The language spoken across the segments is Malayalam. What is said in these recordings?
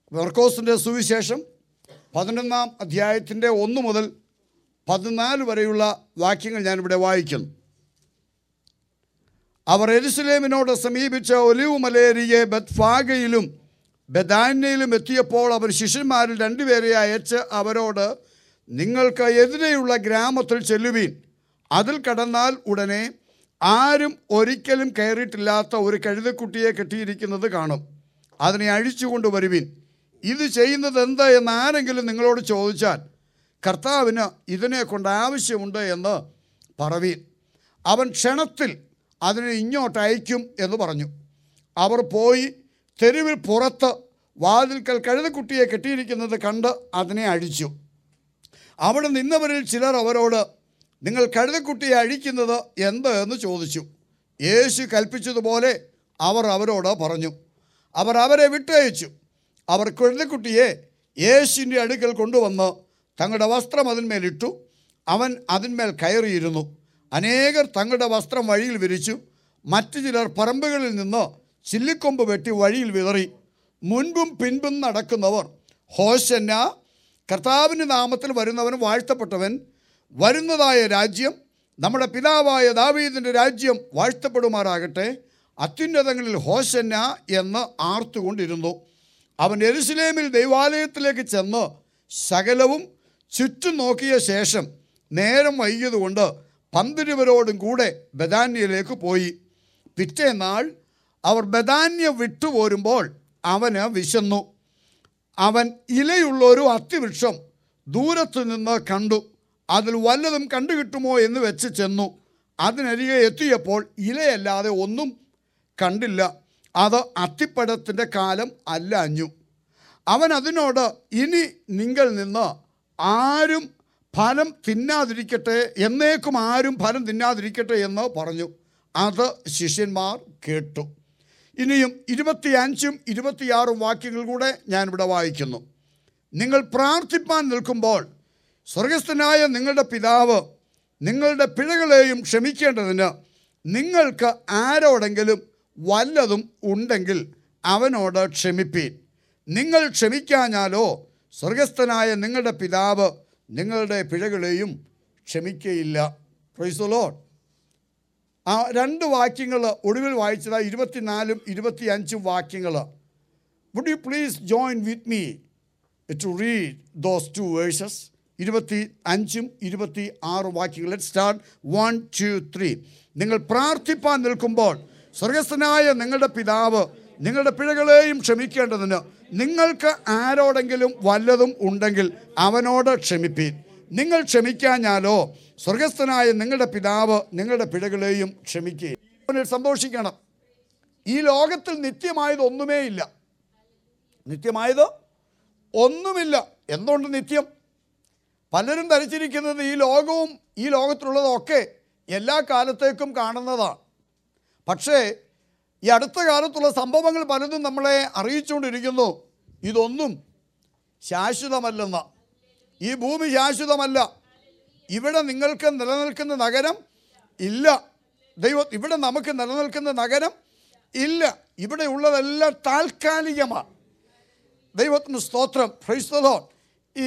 മെർക്കോസിൻ്റെ സുവിശേഷം പതിനൊന്നാം അധ്യായത്തിൻ്റെ ഒന്ന് മുതൽ പതിനാല് വരെയുള്ള വാക്യങ്ങൾ ഞാനിവിടെ വായിക്കുന്നു അവർ എരുസലേമിനോട് സമീപിച്ച ഒലിവ് മലയേറിയെ ബത്ഫാഗയിലും ബദാന്യയിലും എത്തിയപ്പോൾ അവർ ശിഷ്യന്മാരിൽ രണ്ടുപേരെ അയച്ച് അവരോട് നിങ്ങൾക്ക് എതിരെയുള്ള ഗ്രാമത്തിൽ ചെല്ലുവീൻ അതിൽ കടന്നാൽ ഉടനെ ആരും ഒരിക്കലും കയറിയിട്ടില്ലാത്ത ഒരു കഴുതക്കുട്ടിയെ കെട്ടിയിരിക്കുന്നത് കാണും അതിനെ അഴിച്ചുകൊണ്ട് വരുവിൻ ഇത് ചെയ്യുന്നത് എന്താ എന്ന് ആരെങ്കിലും നിങ്ങളോട് ചോദിച്ചാൽ കർത്താവിന് ഇതിനെ കൊണ്ട് ആവശ്യമുണ്ട് എന്ന് പറവീൻ അവൻ ക്ഷണത്തിൽ അതിനെ ഇങ്ങോട്ട് അയക്കും എന്ന് പറഞ്ഞു അവർ പോയി തെരുവിൽ പുറത്ത് വാതിൽക്കൽ കഴുതക്കുട്ടിയെ കെട്ടിയിരിക്കുന്നത് കണ്ട് അതിനെ അഴിച്ചു അവിടെ നിന്നവരിൽ ചിലർ അവരോട് നിങ്ങൾ കഴുതക്കുട്ടിയെ അഴിക്കുന്നത് എന്ത് എന്ന് ചോദിച്ചു യേശു കൽപ്പിച്ചതുപോലെ അവർ അവരോട് പറഞ്ഞു അവർ അവരെ വിട്ടയച്ചു അവർ കഴുതക്കുട്ടിയെ യേശുവിൻ്റെ അടുക്കൽ കൊണ്ടുവന്ന് തങ്ങളുടെ വസ്ത്രം അതിന്മേലിട്ടു അവൻ അതിന്മേൽ കയറിയിരുന്നു അനേകർ തങ്ങളുടെ വസ്ത്രം വഴിയിൽ വിരിച്ചു മറ്റു ചിലർ പറമ്പുകളിൽ നിന്ന് ചില്ലിക്കൊമ്പ് വെട്ടി വഴിയിൽ വിതറി മുൻപും പിൻപും നടക്കുന്നവർ ഹോശന്ന കർത്താവിൻ്റെ നാമത്തിൽ വരുന്നവൻ വാഴ്ത്തപ്പെട്ടവൻ വരുന്നതായ രാജ്യം നമ്മുടെ പിതാവായ ദാവീദിൻ്റെ രാജ്യം വാഴ്ത്തപ്പെടുമാറാകട്ടെ അത്യുന്നതങ്ങളിൽ ഹോശന്ന എന്ന് ആർത്തുകൊണ്ടിരുന്നു അവൻ എരുസലേമിൽ ദൈവാലയത്തിലേക്ക് ചെന്ന് സകലവും ചുറ്റും നോക്കിയ ശേഷം നേരം വൈകിയതുകൊണ്ട് പന്തിരുവരോടും കൂടെ ബദാന്യയിലേക്ക് പോയി പിറ്റേന്നാൾ അവർ ബദാന്യ വിട്ടുപോരുമ്പോൾ അവന് വിശന്നു അവൻ ഇലയുള്ള ഒരു അത്തിവൃക്ഷം ദൂരത്തു നിന്ന് കണ്ടു അതിൽ വല്ലതും കണ്ടു കിട്ടുമോ എന്ന് വെച്ച് ചെന്നു അതിനരികെ എത്തിയപ്പോൾ ഇലയല്ലാതെ ഒന്നും കണ്ടില്ല അത് അത്തിപ്പഴത്തിൻ്റെ കാലം അല്ല അഞ്ഞു അവൻ അതിനോട് ഇനി നിങ്ങൾ നിന്ന് ആരും ഫലം തിന്നാതിരിക്കട്ടെ എന്നേക്കും ആരും ഫലം തിന്നാതിരിക്കട്ടെ എന്ന് പറഞ്ഞു അത് ശിഷ്യന്മാർ കേട്ടു ഇനിയും ഇരുപത്തിയഞ്ചും ഇരുപത്തിയാറും വാക്യങ്ങൾ കൂടെ ഞാനിവിടെ വായിക്കുന്നു നിങ്ങൾ പ്രാർത്ഥിപ്പാൻ നിൽക്കുമ്പോൾ സ്വർഗസ്ഥനായ നിങ്ങളുടെ പിതാവ് നിങ്ങളുടെ പിഴകളെയും ക്ഷമിക്കേണ്ടതിന് നിങ്ങൾക്ക് ആരോടെങ്കിലും വല്ലതും ഉണ്ടെങ്കിൽ അവനോട് ക്ഷമിപ്പീൻ നിങ്ങൾ ക്ഷമിക്കാഞ്ഞാലോ സ്വർഗസ്ഥനായ നിങ്ങളുടെ പിതാവ് നിങ്ങളുടെ പിഴകളെയും ക്ഷമിക്കയില്ല പ്രൈസോലോ ആ രണ്ട് വാക്യങ്ങൾ ഒടുവിൽ വായിച്ചത് ഇരുപത്തിനാലും ഇരുപത്തിയഞ്ചും വാക്യങ്ങൾ would you please join with me to read those two verses ഇരുപത്തി അഞ്ചും ഇരുപത്തി ആറും വാക്യങ്ങൾ let start one two three നിങ്ങൾ പ്രാർത്ഥിപ്പാൻ നിൽക്കുമ്പോൾ സ്വർഗസ്ഥനായ നിങ്ങളുടെ പിതാവ് നിങ്ങളുടെ പിഴകളെയും ക്ഷമിക്കേണ്ടതിന് നിങ്ങൾക്ക് ആരോടെങ്കിലും വല്ലതും ഉണ്ടെങ്കിൽ അവനോട് ക്ഷമിപ്പീൻ നിങ്ങൾ ക്ഷമിക്കാഞ്ഞാലോ സ്വർഗസ്ഥനായ നിങ്ങളുടെ പിതാവ് നിങ്ങളുടെ പിഴകളെയും ക്ഷമിക്കുകയും അവനിൽ സന്തോഷിക്കണം ഈ ലോകത്തിൽ നിത്യമായത് ഒന്നുമേ ഇല്ല നിത്യമായത് ഒന്നുമില്ല എന്തുകൊണ്ട് നിത്യം പലരും ധരിച്ചിരിക്കുന്നത് ഈ ലോകവും ഈ ലോകത്തിലുള്ളതൊക്കെ എല്ലാ കാലത്തേക്കും കാണുന്നതാണ് പക്ഷേ ഈ അടുത്ത കാലത്തുള്ള സംഭവങ്ങൾ പലതും നമ്മളെ അറിയിച്ചുകൊണ്ടിരിക്കുന്നു ഇതൊന്നും ശാശ്വതമല്ലെന്ന് ഈ ഭൂമി ശാശ്വതമല്ല ഇവിടെ നിങ്ങൾക്ക് നിലനിൽക്കുന്ന നഗരം ഇല്ല ദൈവം ഇവിടെ നമുക്ക് നിലനിൽക്കുന്ന നഗരം ഇല്ല ഇവിടെ ഉള്ളതെല്ലാം താൽക്കാലികമാണ് ദൈവത്തിന് സ്തോത്രം ക്രൈസ്തലോ ഈ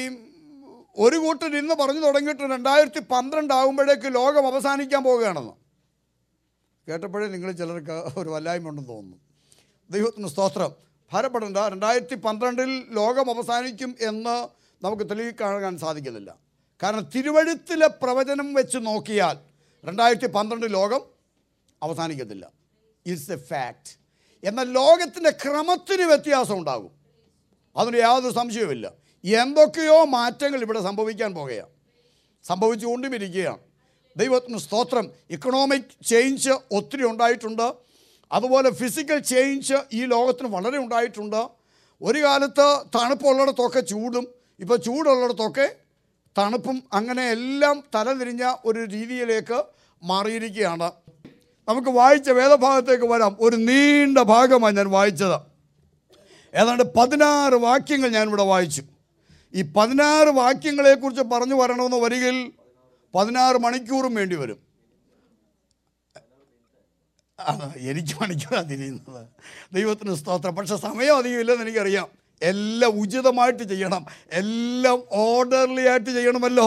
ഒരു കൂട്ടർ ഇന്ന് പറഞ്ഞു തുടങ്ങിയിട്ട് രണ്ടായിരത്തി പന്ത്രണ്ട് ആകുമ്പോഴേക്ക് ലോകം അവസാനിക്കാൻ പോവുകയാണെന്ന് കേട്ടപ്പോഴേ നിങ്ങൾ ചിലർക്ക് ഒരു വല്ലായ്മ ഉണ്ടെന്ന് തോന്നുന്നു ദൈവത്തിന് സ്തോത്രം ഭാരപ്പെടേണ്ട രണ്ടായിരത്തി പന്ത്രണ്ടിൽ ലോകം അവസാനിക്കും എന്ന് നമുക്ക് തെളിയിക്കാണാൻ സാധിക്കുന്നില്ല കാരണം തിരുവഴുത്തിലെ പ്രവചനം വെച്ച് നോക്കിയാൽ രണ്ടായിരത്തി പന്ത്രണ്ട് ലോകം അവസാനിക്കത്തില്ല ഇറ്റ്സ് എ ഫാക്റ്റ് എന്നാൽ ലോകത്തിൻ്റെ ക്രമത്തിന് വ്യത്യാസം ഉണ്ടാകും അതിന് യാതൊരു സംശയവുമില്ല എന്തൊക്കെയോ മാറ്റങ്ങൾ ഇവിടെ സംഭവിക്കാൻ പോകുകയാണ് സംഭവിച്ചുകൊണ്ടും ഇരിക്കുകയാണ് ദൈവത്തിന് സ്തോത്രം ഇക്കണോമിക് ചേഞ്ച് ഒത്തിരി ഉണ്ടായിട്ടുണ്ട് അതുപോലെ ഫിസിക്കൽ ചേഞ്ച് ഈ ലോകത്തിന് വളരെ ഉണ്ടായിട്ടുണ്ട് ഒരു കാലത്ത് തണുപ്പുള്ളിടത്തൊക്കെ ചൂടും ഇപ്പോൾ ചൂടുള്ളിടത്തൊക്കെ തണുപ്പും അങ്ങനെ എല്ലാം തലതിരിഞ്ഞ ഒരു രീതിയിലേക്ക് മാറിയിരിക്കുകയാണ് നമുക്ക് വായിച്ച വേദഭാഗത്തേക്ക് വരാം ഒരു നീണ്ട ഭാഗമാണ് ഞാൻ വായിച്ചത് ഏതാണ്ട് പതിനാറ് വാക്യങ്ങൾ ഞാനിവിടെ വായിച്ചു ഈ പതിനാറ് വാക്യങ്ങളെക്കുറിച്ച് പറഞ്ഞു വരണമെന്ന് വരികിൽ പതിനാറ് മണിക്കൂറും വേണ്ടി വരും ആ, എനിക്ക് മണിക്കൂറാണ് തിരിയുന്നത് ദൈവത്തിന് സ്തോത്രം പക്ഷെ സമയം അധികം ഇല്ലെന്ന് എനിക്കറിയാം എല്ലാം ഉചിതമായിട്ട് ചെയ്യണം എല്ലാം ഓർഡർലി ആയിട്ട് ചെയ്യണമല്ലോ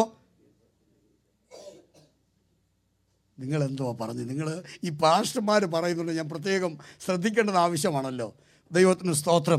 നിങ്ങൾ എന്തുവാ പറഞ്ഞു നിങ്ങൾ ഈ പാസ്റ്റർമാർ പറയുന്നുണ്ട് ഞാൻ പ്രത്യേകം ശ്രദ്ധിക്കേണ്ടത് ആവശ്യമാണല്ലോ ദൈവത്തിന് സ്തോത്രം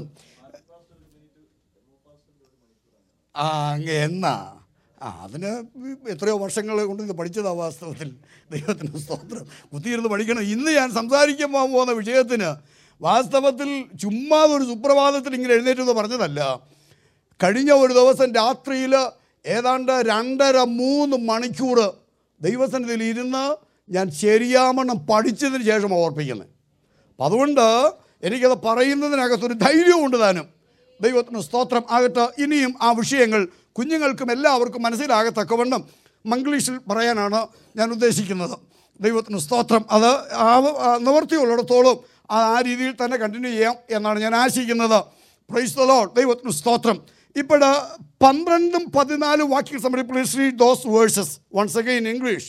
ആ അങ്ങ് എന്നാ ആ അതിന് എത്രയോ വർഷങ്ങൾ കൊണ്ട് ഇത് പഠിച്ചതാ വാസ്തവത്തിൽ ദൈവത്തിന് സ്തോത്രം കുത്തിയിരുന്ന് പഠിക്കണം ഇന്ന് ഞാൻ സംസാരിക്കാൻ പോകാൻ പോകുന്ന വിഷയത്തിന് വാസ്തവത്തിൽ ചുമ്മാ ഒരു സുപ്രഭാതത്തിൽ ഇങ്ങനെ എഴുന്നേറ്റെന്ന് പറഞ്ഞതല്ല കഴിഞ്ഞ ഒരു ദിവസം രാത്രിയിൽ ഏതാണ്ട് രണ്ടര മൂന്ന് മണിക്കൂർ ദൈവസന്നിധിയിൽ ഇരുന്ന് ഞാൻ ശരിയാമണ്ണം പഠിച്ചതിന് ശേഷം ഓർപ്പിക്കുന്നത് അപ്പം അതുകൊണ്ട് എനിക്കത് പറയുന്നതിനകത്തൊരു ധൈര്യമുണ്ട് താനും ദൈവത്തിന് സ്തോത്രം ആകട്ടെ ഇനിയും ആ വിഷയങ്ങൾ കുഞ്ഞുങ്ങൾക്കും എല്ലാവർക്കും മനസ്സിലാകത്തക്കവണ്ണം മംഗ്ലീഷിൽ പറയാനാണ് ഞാൻ ഉദ്ദേശിക്കുന്നത് ദൈവത്തിന് സ്തോത്രം അത് ആ ആ നിവൃത്തിയുള്ളിടത്തോളം ആ ആ രീതിയിൽ തന്നെ കണ്ടിന്യൂ ചെയ്യാം എന്നാണ് ഞാൻ ആശിക്കുന്നത് പ്രൈസ് ദ ലോർഡ് ദൈവത്തിന് സ്തോത്രം ഇപ്പോൾ പന്ത്രണ്ടും പതിനാലും വാക്യങ്ങൾ സമയം please read those verses once again English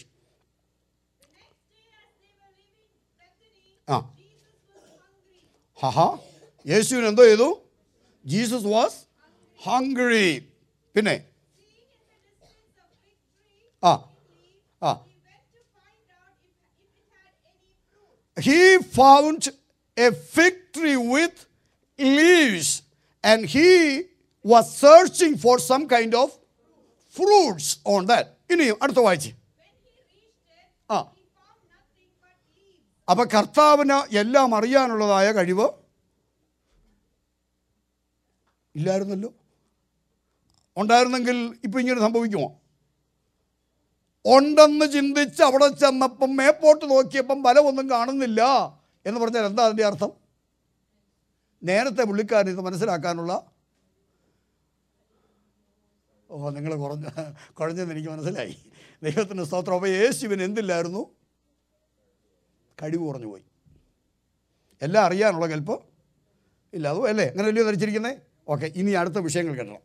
ആ ഹഹാ യേശുവിന് എന്തോ ചെയ്തു ജീസസ് വാസ് ഹംഗ്രി പിന്നെ ആ ആ he found a fig tree with leaves and he was searching for some kind of fruits on that ഇനിയും അടുത്ത വായിച്ച് ആ അപ്പൊ കർത്താവിന് എല്ലാം അറിയാനുള്ളതായ കഴിവ് ഇല്ലായിരുന്നല്ലോ ഉണ്ടായിരുന്നെങ്കിൽ ഇപ്പം ഇങ്ങനെ സംഭവിക്കുമോ ഉണ്ടെന്ന് ചിന്തിച്ച് അവിടെ ചെന്നപ്പം മേപ്പോട്ട് നോക്കിയപ്പം ബലമൊന്നും കാണുന്നില്ല എന്ന് പറഞ്ഞാൽ എന്താ അതിൻ്റെ അർത്ഥം നേരത്തെ പുള്ളിക്കാരൻ ഇത് മനസ്സിലാക്കാനുള്ള ഓ നിങ്ങൾ കുറഞ്ഞ കുഴഞ്ഞെന്ന് എനിക്ക് മനസ്സിലായി ദൈവത്തിൻ്റെ സ്തോത്രം അപ്പോൾ യേശുവിന് എന്തില്ലായിരുന്നു കഴിവ് കുറഞ്ഞു പോയി എല്ലാം അറിയാനുള്ള കൽപ്പ് ഇല്ല അതോ അല്ലേ അങ്ങനെ അല്ലയോ ധരിച്ചിരിക്കുന്നത് ഓക്കെ ഇനി അടുത്ത വിഷയങ്ങൾ കേട്ടണം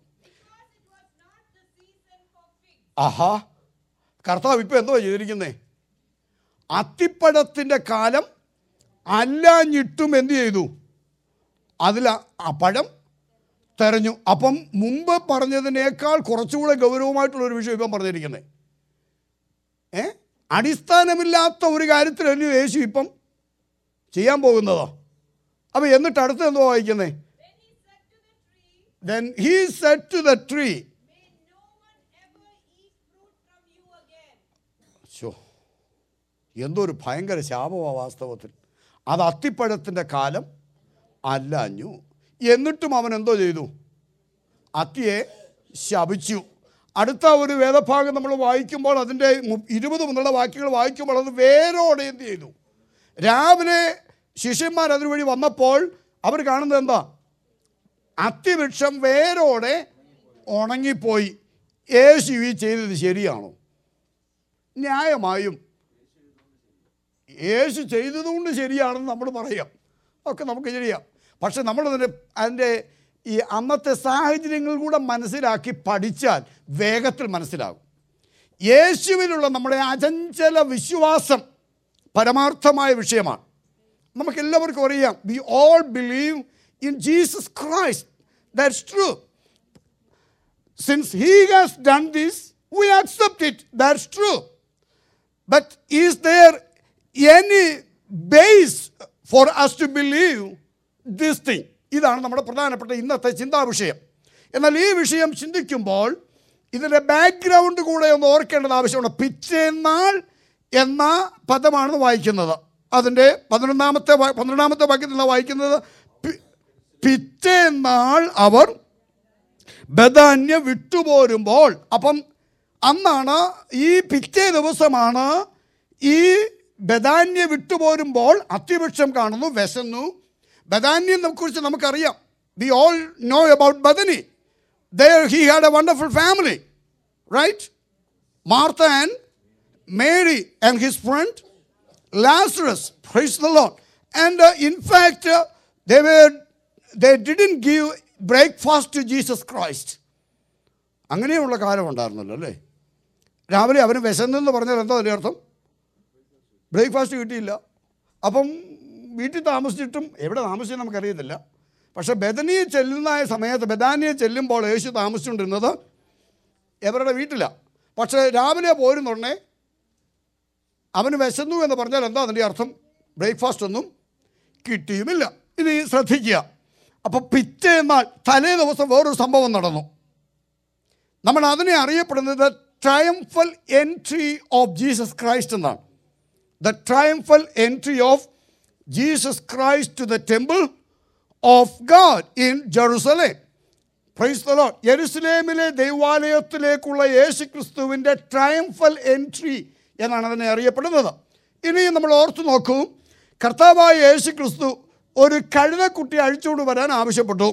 ആഹാ കർത്താവ് ഇപ്പം എന്തോ ചെയ്തിരിക്കുന്നേ അത്തിപ്പഴത്തിൻ്റെ കാലം അല്ലാഞ്ഞിട്ടും എന്ത് ചെയ്തു അതിൽ ആ- ആ പഴം തെരഞ്ഞു അപ്പം മുമ്പ് പറഞ്ഞതിനേക്കാൾ കുറച്ചുകൂടെ ഗൗരവമായിട്ടുള്ളൊരു വിഷയം ഇപ്പം പറഞ്ഞിരിക്കുന്നത് ഏ അടിസ്ഥാനമില്ലാത്ത ഒരു കാര്യത്തിലല്ലോ യേശു ഇപ്പം ചെയ്യാൻ പോകുന്നതോ അപ്പം എന്നിട്ട് അടുത്ത് എന്തോ വായിക്കുന്നേ then he said to the tree ശോ എന്തൊരു ഭയങ്കര ശാപമാണ് വാസ്തവത്തിൽ അത് അത്തിപ്പഴത്തിൻ്റെ കാലം അല്ലാഞ്ഞു എന്നിട്ടും അവൻ എന്തോ ചെയ്തു അത്തിയെ ശപിച്ചു അടുത്ത ഒരു വേദഭാഗം നമ്മൾ വായിക്കുമ്പോൾ അതിൻ്റെ മു- ഇരുപത് മുതലുള്ള വാക്യങ്ങൾ വായിക്കുമ്പോൾ അത് വേരോടെ എന്ത് ചെയ്തു രാവിലെ ശിഷ്യന്മാർ അതുവഴി വന്നപ്പോൾ അവർ കാണുന്നത് എന്താ അത്തിവൃക്ഷം വേരോടെ ഉണങ്ങിപ്പോയി യേശു ഈ ചെയ്തത് ശരിയാണോ ന്യായമായും യേശു ചെയ്തതുകൊണ്ട് ശരിയാണെന്ന് നമ്മൾ പറയാം ഒക്കെ നമുക്ക് ശരിയാം പക്ഷെ നമ്മളതിൻ്റെ അതിൻ്റെ ഈ അന്നത്തെ സാഹചര്യങ്ങൾ കൂടെ മനസ്സിലാക്കി പഠിച്ചാൽ വേഗത്തിൽ മനസ്സിലാകും യേശുവിലുള്ള നമ്മുടെ അചഞ്ചല വിശ്വാസം പരമാർത്ഥമായ വിഷയമാണ് നമുക്കെല്ലാവർക്കും അറിയാം we all believe in Jesus Christ that's true since he has done this we accept it that's true But is there any base for us to believe this thing? ഇതാണ് നമ്മുടെ പ്രധാനപ്പെട്ട ഇന്നത്തെ ചിന്താ വിഷയം എന്നാൽ ഈ വിഷയം ചിന്തിക്കുമ്പോൾ ഇതിൻ്റെ ബാക്ക്ഗ്രൗണ്ട് കൂടെ ഒന്ന് ഓർക്കേണ്ടത് ആവശ്യമുണ്ട് പിറ്റേന്നാൾ എന്ന പദമാണ് വായിക്കുന്നത് അതിൻ്റെ പതിനൊന്നാമത്തെ വാ- പന്ത്രണ്ടാമത്തെ വാക്യത്തിൽ നിന്ന് വായിക്കുന്നത് പി- പിറ്റേന്നാൾ അവർ ബദാന്യ വിട്ടുപോരുമ്പോൾ അപ്പം അന്നാണ് ഈ പിറ്റേ ദിവസമാണ് ഈ ബദാന്യ വിട്ടുപോരുമ്പോൾ അത്തിവൃക്ഷം കാണുന്നു വിശന്നു ബദാന്യെ കുറിച്ച് നമുക്കറിയാം we all know about Bethany there he had a wonderful family right Martha and Mary and his friend Lazarus, praise the Lord. And uh, in fact, uh, they were they didn't give breakfast to Jesus Christ. അങ്ങനെയുള്ള കാലം ഉണ്ടായിരുന്നല്ലോ അല്ലേ രാവിലെ അവന് വിശന്നെന്ന് പറഞ്ഞാൽ എന്താ അതിൻ്റെ അർത്ഥം ബ്രേക്ക്ഫാസ്റ്റ് കിട്ടിയില്ല അപ്പം വീട്ടിൽ താമസിച്ചിട്ടും എവിടെ താമസിച്ചു നമുക്കറിയത്തില്ല പക്ഷെ ബദനിയെ ചെല്ലുന്ന സമയത്ത് ബദാനിയെ ചെല്ലുമ്പോൾ യേശു താമസിച്ചുകൊണ്ടിരുന്നത് എവരുടെ വീട്ടിലാണ് പക്ഷേ രാവിലെ പോരുന്നുടനെ അവന് വിശന്നു എന്ന് പറഞ്ഞാൽ എന്താ അതിൻ്റെ അർത്ഥം ബ്രേക്ക്ഫാസ്റ്റ് ഒന്നും കിട്ടിയുമില്ല ഇനി ശ്രദ്ധിക്കുക അപ്പോൾ പിറ്റേന്നാൾ തലേ ദിവസം വേറൊരു സംഭവം നടന്നു നമ്മൾ അതിനെ അറിയപ്പെടുന്നത് triumphal entry of Jesus Christ എന്നാണ് the triumphal entry of Jesus Christ to the temple of God in Jerusalem praise the Lord യെരുസലേമിലെ ദൈവാലയത്തിലേക്കുള്ള യേശു ക്രിസ്തുവിൻ്റെ ട്രയംഫൽ എൻട്രി എന്നാണ് അതിനെ അറിയപ്പെടുന്നത് ഇനിയും നമ്മൾ ഓർത്തു നോക്കൂ കർത്താവായ യേശു ക്രിസ്തു ഒരു കഴുതക്കുട്ടി അഴിച്ചുകൊണ്ട് വരാൻ ആവശ്യപ്പെട്ടു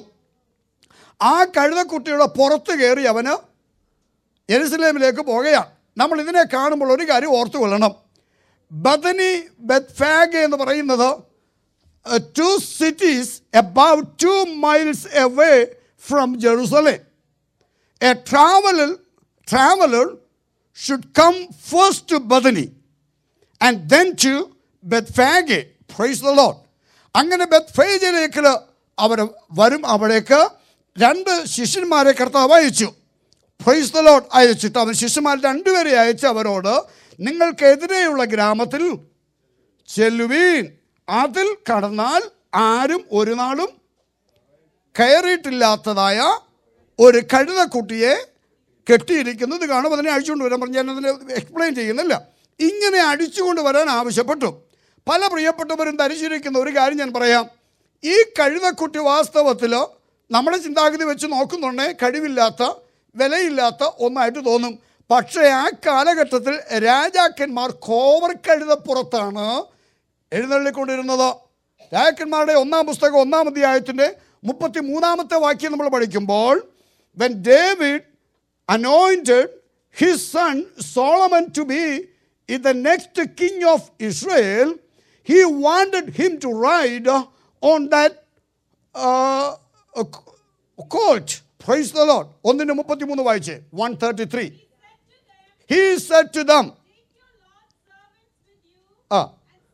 ആ കഴുതക്കുട്ടിയുടെ പുറത്ത് കയറി അവന് യെരുസലേമിലേക്ക് പോകുകയാണ് നമ്മൾ ഇതിനെ കാണുമ്പോൾ ഒരു കാര്യം ഓർത്തു കൊള്ളണം ബദനി ബെത്ഫാഗ് എന്ന് പറയുന്നത് two cities about two miles away from Jerusalem a traveller traveller should come first to Bethany and then to Bethphage praise the Lord അങ്ങനെ ബെത്ഫേജിലേക്ക് അവർ വരും അവിടേക്ക് രണ്ട് ശിഷ്യന്മാരെ കർത്താവ് അയച്ചു പ്രൈസ് ദ ലോഡ് അയച്ചിട്ട് അവൻ ശിഷ്യന്മാർ രണ്ടുപേരെ അയച്ച് അവരോട് നിങ്ങൾക്കെതിരെയുള്ള ഗ്രാമത്തിൽ ചെല്ലുവീൻ അതിൽ കടന്നാൽ ആരും ഒരു നാളും കയറിയിട്ടില്ലാത്തതായ ഒരു കഴുതക്കുട്ടിയെ കെട്ടിയിരിക്കുന്നത് കാണും അതിനെ അഴിച്ചുകൊണ്ട് വരാൻ പറഞ്ഞു ഞാനതിനെ എക്സ്പ്ലെയിൻ ചെയ്യുന്നില്ല ഇങ്ങനെ അടിച്ചുകൊണ്ട് വരാൻ ആവശ്യപ്പെട്ടു പല പ്രിയപ്പെട്ടവരും ധരിച്ചിരിക്കുന്ന ഒരു കാര്യം ഞാൻ പറയാം ഈ കഴുതക്കുട്ടി വാസ്തവത്തിൽ നമ്മുടെ ചിന്താഗതി വെച്ച് നോക്കുന്നുണ്ടേ കഴിവില്ലാത്ത വിലയില്ലാത്ത ഒന്നായിട്ട് തോന്നും പക്ഷേ ആ കാലഘട്ടത്തിൽ രാജാക്കന്മാർ കോവർ കഴുതപ്പുറത്താണ് എഴുന്നള്ളിക്കൊണ്ടിരുന്നത് രാജാക്കന്മാരുടെ ഒന്നാം പുസ്തകം ഒന്നാം അധ്യായത്തിൻ്റെ മുപ്പത്തി മൂന്നാമത്തെ വാക്യം നമ്മൾ പഠിക്കുമ്പോൾ when David anointed his son Solomon to be in the next king of Israel, he wanted him to ride on that uh, uh, colt. Praise the Lord. ഒന്നിന് മുപ്പത്തിമൂന്ന് വായിച്ചേ one thirty three he said to them Take your Lord's servants with you, ആ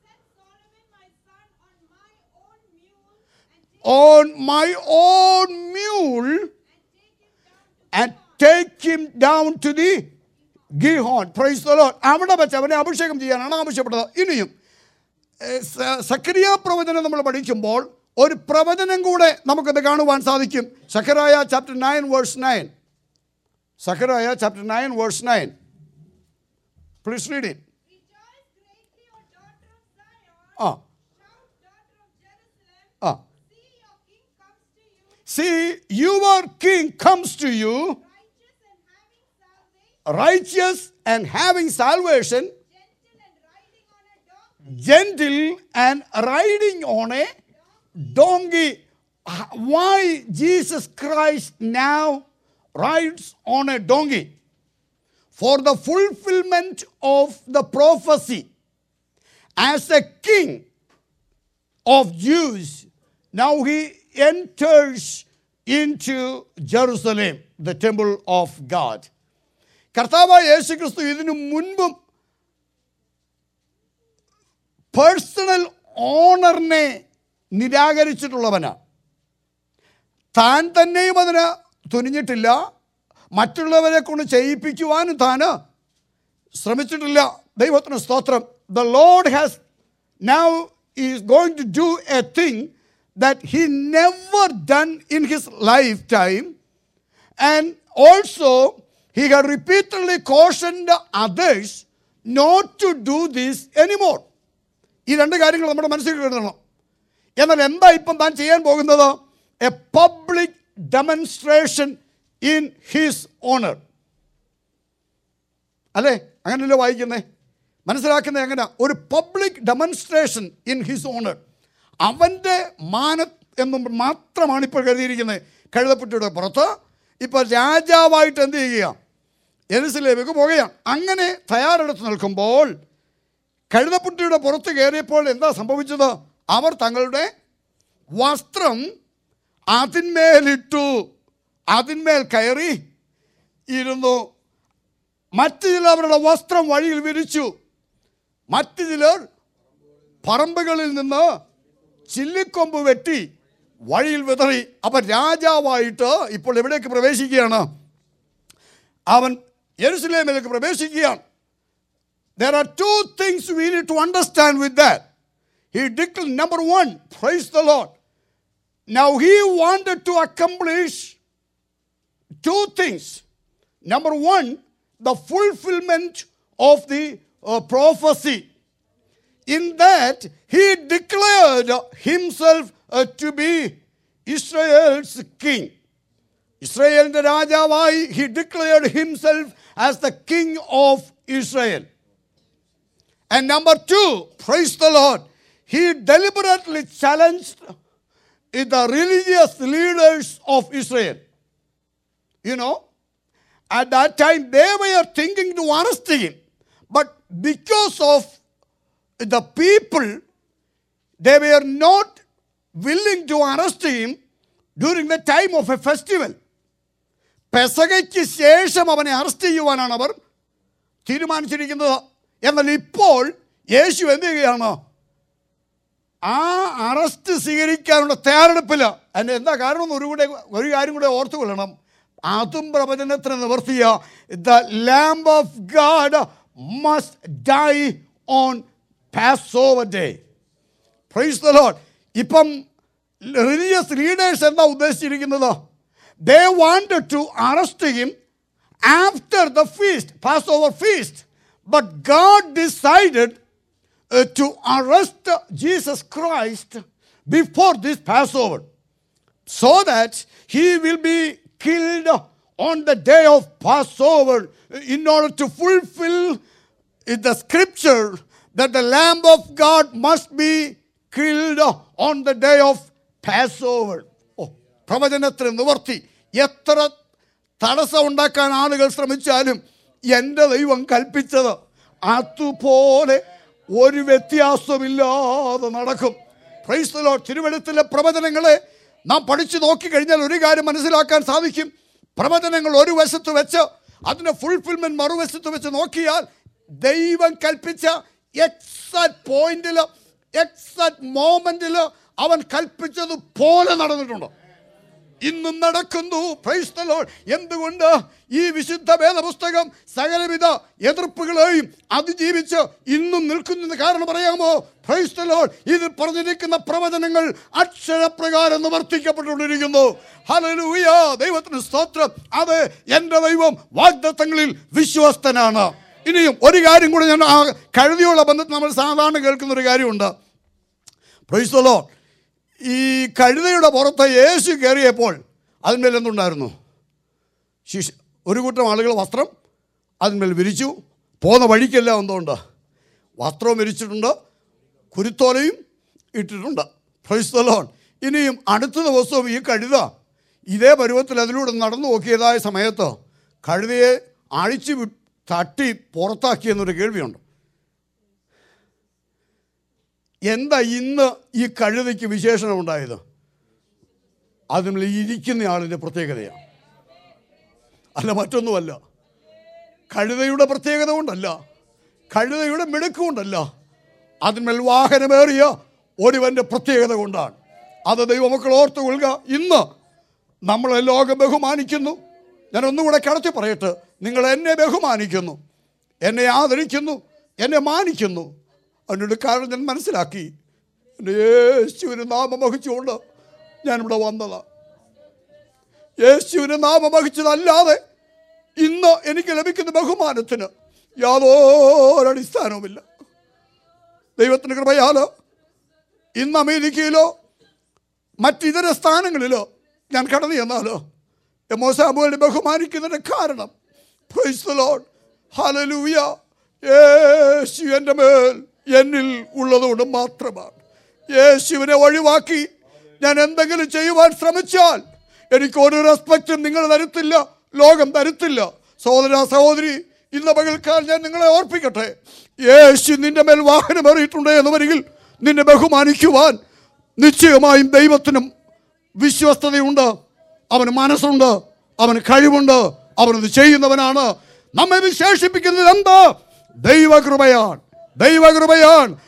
and set Solomon my son on my own on my own mule, mule and take him down and take him down to to the Gihon. Praise the Lord. അവിടെ വെച്ച് അവനെ അഭിഷേകം ചെയ്യാനാണ് ആവശ്യപ്പെട്ടത് ഇനിയും ഏ, സ- സക്രിയ പ്രവചനം നമ്മൾ പഠിക്കുമ്പോൾ ഒരു പ്രവചനം കൂടെ നമുക്കത് കാണുവാൻ സാധിക്കും Zechariah chapter nine verse nine Zechariah chapter nine verse nine please read it Rejoice greatly, O daughter of Zion. ആ Shout, daughter of Jerusalem. ആ See, your king comes to See, you, your king comes to you righteous and having salvation, righteous and having salvation, gentle and riding gentle and riding on on a donkey. a donkey. Why Jesus Christ now rides on a donkey? For the fulfillment of the prophecy. As a king of Jews, now he enters into Jerusalem, the temple of God. കർത്താവായ യേശു ക്രിസ്തു ഇതിനു മുൻപും പേഴ്സണൽ ഓണറിനെ നിരാകരിച്ചിട്ടുള്ളവനാണ് താൻ തന്നെയും അതിന് തുനിഞ്ഞിട്ടില്ല മറ്റുള്ളവരെ കൊണ്ട് ചെയ്യിപ്പിക്കുവാനും താന് ശ്രമിച്ചിട്ടില്ല ദൈവത്തിന് സ്തോത്രം the Lord has now is going to do a thing that he never done in his lifetime and also he had repeatedly cautioned others not to do this anymore ഈ രണ്ട് കാര്യങ്ങൾ നമ്മുടെ മനസ്സിൽ കരുതണം എന്നാൽ എന്താ ഇപ്പം താൻ ചെയ്യാൻ പോകുന്നത് a public demonstration in his honour അല്ലേ അങ്ങനെയല്ലോ വായിക്കുന്നേ മനസ്സിലാക്കുന്നത് എങ്ങനെ ഒരു public demonstration in his honour അവൻ്റെ മാന എന്നും മാത്രമാണ് ഇപ്പോൾ കരുതിയിരിക്കുന്നത് കഴുതപ്പെട്ടിയുടെ പുറത്ത് ഇപ്പോൾ രാജാവായിട്ട് എന്ത് ചെയ്യുക എരുസലേമിലേക്ക് പോകുകയാണ് അങ്ങനെ തയ്യാറെടുത്ത് നിൽക്കുമ്പോൾ കഴുതപ്പുട്ടിയുടെ പുറത്ത് കയറിയപ്പോൾ എന്താ സംഭവിച്ചത് അവർ തങ്ങളുടെ വസ്ത്രം അതിന്മേലിട്ടു അതിന്മേൽ കയറി ഇരുന്നു മറ്റു ചിലർ അവരുടെ വസ്ത്രം വഴിയിൽ വിരിച്ചു മറ്റു ചിലർ പറമ്പുകളിൽ നിന്ന് ചില്ലിക്കൊമ്പ് വെട്ടി വഴിയിൽ വിതറി അപ്പം രാജാവായിട്ട് ഇപ്പോൾ എവിടേക്ക് പ്രവേശിക്കുകയാണ് അവൻ യെരുസലേമിലേക്ക് പ്രവേശിക്കുകയാണ് There are two things we need to understand with that. He declared, number one, praise the Lord. Now he wanted to accomplish two things. Number one, the fulfillment of the uh, prophecy. In that, he declared himself uh, to be Israel's king. ഇസ്രയേലിന്റെ രാജാവായി he declared himself as the king of Israel And number two, praise the Lord, he deliberately challenged the religious leaders of Israel. You know, at that time they were thinking to arrest him, but because of the people, they were not willing to arrest him during the time of a festival. പെസകയ്ക്ക് ശേഷം അവനെ അറസ്റ്റ് ചെയ്യുവാനാണ് അവർ തീരുമാനിച്ചിരിക്കുന്നത് എന്നാൽ ഇപ്പോൾ യേശു എന്ത് ചെയ്യുകയാണ് ആ അറസ്റ്റ് സ്വീകരിക്കാനുള്ള തയ്യാറെടുപ്പില്ല അതിൻ്റെ എന്താ കാരണം എന്ന് ഒരു കൂടെ ഒരു കാര്യം കൂടെ ഓർത്തു കൊള്ളണം അതും പ്രവചനത്തിന് നിവർത്തിയ the lamb of God must die on Passover day praise the Lord ഇപ്പം റിലീജിയസ് ലീഡേഴ്സ് എന്താ ഉദ്ദേശിച്ചിരിക്കുന്നത് they wanted to arrest him after the feast Passover feast but God decided to arrest Jesus Christ before this Passover so that he will be killed on the day of Passover in order to fulfill the scripture that the Lamb of God must be killed on the day of Passover. ഓ പ്രവചനത്തിന് നിവർത്തി എത്ര തടസ്സം ഉണ്ടാക്കാൻ ആളുകൾ ശ്രമിച്ചാലും എൻ്റെ ദൈവം കൽപ്പിച്ചത് അതുപോലെ ഒരു വ്യത്യാസമില്ലാതെ നടക്കും ക്രൈസ്തലോ തിരുവഴുത്തിലെ പ്രവചനങ്ങളെ നാം പഠിച്ചു നോക്കിക്കഴിഞ്ഞാൽ ഒരു കാര്യം മനസ്സിലാക്കാൻ സാധിക്കും പ്രവചനങ്ങൾ ഒരു വശത്ത് വെച്ച് അതിൻ്റെ ഫുൾഫിൽമെൻറ്റ് മറുവശത്ത് വെച്ച് നോക്കിയാൽ ദൈവം കൽപ്പിച്ച എക്സാക്ട് പോയിന്റിൽ എക്സാക്ട് മോമെന്റിൽ അവൻ കൽപ്പിച്ചതുപോലെ നടന്നിട്ടുണ്ട് ഇന്നും നടക്കുന്നു Praise the Lord. എന്തുകൊണ്ട് ഈ വിശുദ്ധ വേദപുസ്തകം സകലവിധ എതിർപ്പുകളെയും അതിജീവിച്ച് ഇന്നും നിൽക്കുന്നതിന് കാരണം പറയാമോ Praise the Lord. ഇതിൽ പറഞ്ഞിരിക്കുന്ന പ്രവചനങ്ങൾ അക്ഷരപ്രകാരം നിവർത്തിക്കപ്പെട്ടുകൊണ്ടിരിക്കുന്നു ഹല്ലേലൂയ ദൈവത്തിന് സ്തോത്രം അത് എൻ്റെ ദൈവം വാഗ്ദത്തങ്ങളിൽ വിശ്വസ്തനാണ് ഇനിയും ഒരു കാര്യം കൂടി ഞാൻ ആ കഴുതിയുള്ള ബന്ധത്തിൽ നമ്മൾ സാധാരണ കേൾക്കുന്ന ഒരു കാര്യമുണ്ട് പ്രൈസ്തലോ ഈ കഴുതയുടെ പുറത്ത് യേശു കയറിയപ്പോൾ അതിന്മേൽ എന്തുണ്ടായിരുന്നു ശിശു ഒരു കൂട്ടം ആളുകൾ വസ്ത്രം അതിന്മേൽ വിരിച്ചു പോകുന്ന വഴിക്കെല്ലാം എന്തുണ്ട് വസ്ത്രവും വിരിച്ചിട്ടുണ്ട് കുരുത്തോലയും ഇട്ടിട്ടുണ്ട് പ്രൈസ്തലോൺ ഇനിയും അടുത്ത ദിവസവും ഈ കഴുത ഇതേ പരുവത്തിൽ അതിലൂടെ നടന്നു നോക്കിയതായ സമയത്ത് കഴുതയെ അഴിച്ചു വി തട്ടി പുറത്താക്കിയെന്നൊരു കേൾവിയുണ്ട് എന്താ ഇന്ന് ഈ കഴുതയ്ക്ക് വിശേഷണം ഉണ്ടായത് അതിൽ ഇരിക്കുന്ന ആളിൻ്റെ പ്രത്യേകതയാണ് അല്ല മറ്റൊന്നുമല്ല കഴുതയുടെ പ്രത്യേകത കൊണ്ടല്ല കഴുതയുടെ മിടുക്ക് കൊണ്ടല്ല അതിന്മേൽ വാഹനമേറിയ ഒരുവൻ്റെ പ്രത്യേകത കൊണ്ടാണ് അത് ദൈവമക്കൾ ഓർത്തു കൊള്ളുക ഇന്ന് നമ്മളെ ലോകം ബഹുമാനിക്കുന്നു ഞാൻ ഒന്നുകൂടെ കടത്തി പറയട്ടെ നിങ്ങൾ എന്നെ ബഹുമാനിക്കുന്നു എന്നെ ആദരിക്കുന്നു എന്നെ മാനിക്കുന്നു അതിനൊരു കാരണം ഞാൻ മനസ്സിലാക്കി എൻ്റെ യേശുവിന് നാമം വഹിച്ചുകൊണ്ട് ഞാനിവിടെ വന്നതാണ് യേശുവിന് നാമം വഹിച്ചതല്ലാതെ ഇന്ന് എനിക്ക് ലഭിക്കുന്ന ബഹുമാനത്തിന് യാതൊരു അടിസ്ഥാനവുമില്ല ദൈവത്തിന് കൃപയാലോ ഇന്ന് അമേരിക്കയിലോ മറ്റിതര സ്ഥാനങ്ങളിലോ ഞാൻ കടന്നു ചെന്നാലോ എമോ സാമുവിനെ ബഹുമാനിക്കുന്നതിന് കാരണം Praise the Lord. Hallelujah. യേശു എൻ്റെ മേൽ എന്നിൽ ഉള്ളതുകൊണ്ട് മാത്രമാണ് യേശുവിനെ ഒഴിവാക്കി ഞാൻ എന്തെങ്കിലും ചെയ്യുവാൻ ശ്രമിച്ചാൽ എനിക്ക് ഒരു റെസ്പെക്റ്റും നിങ്ങൾ തരത്തില്ല ലോകം തരത്തില്ല സഹോദര സഹോദരി ഇന്ന് പകൽക്കാൽ ഞാൻ നിങ്ങളെ ഓർപ്പിക്കട്ടെ യേശു നിന്റെ മേൽ വാഹനമേറിയിട്ടുണ്ട് എന്ന് വരികിൽ നിന്നെ ബഹുമാനിക്കുവാൻ നിശ്ചയമായും ദൈവത്തിനും വിശ്വസ്തതയുണ്ട് അവന് മനസ്സുണ്ട് അവന് കഴിവുണ്ട് അവനത് ചെയ്യുന്നവനാണ് നമ്മെ വിശേഷിപ്പിക്കുന്നത് എന്താ ദൈവകൃപയാണ് ദൈവകൃപയാണ്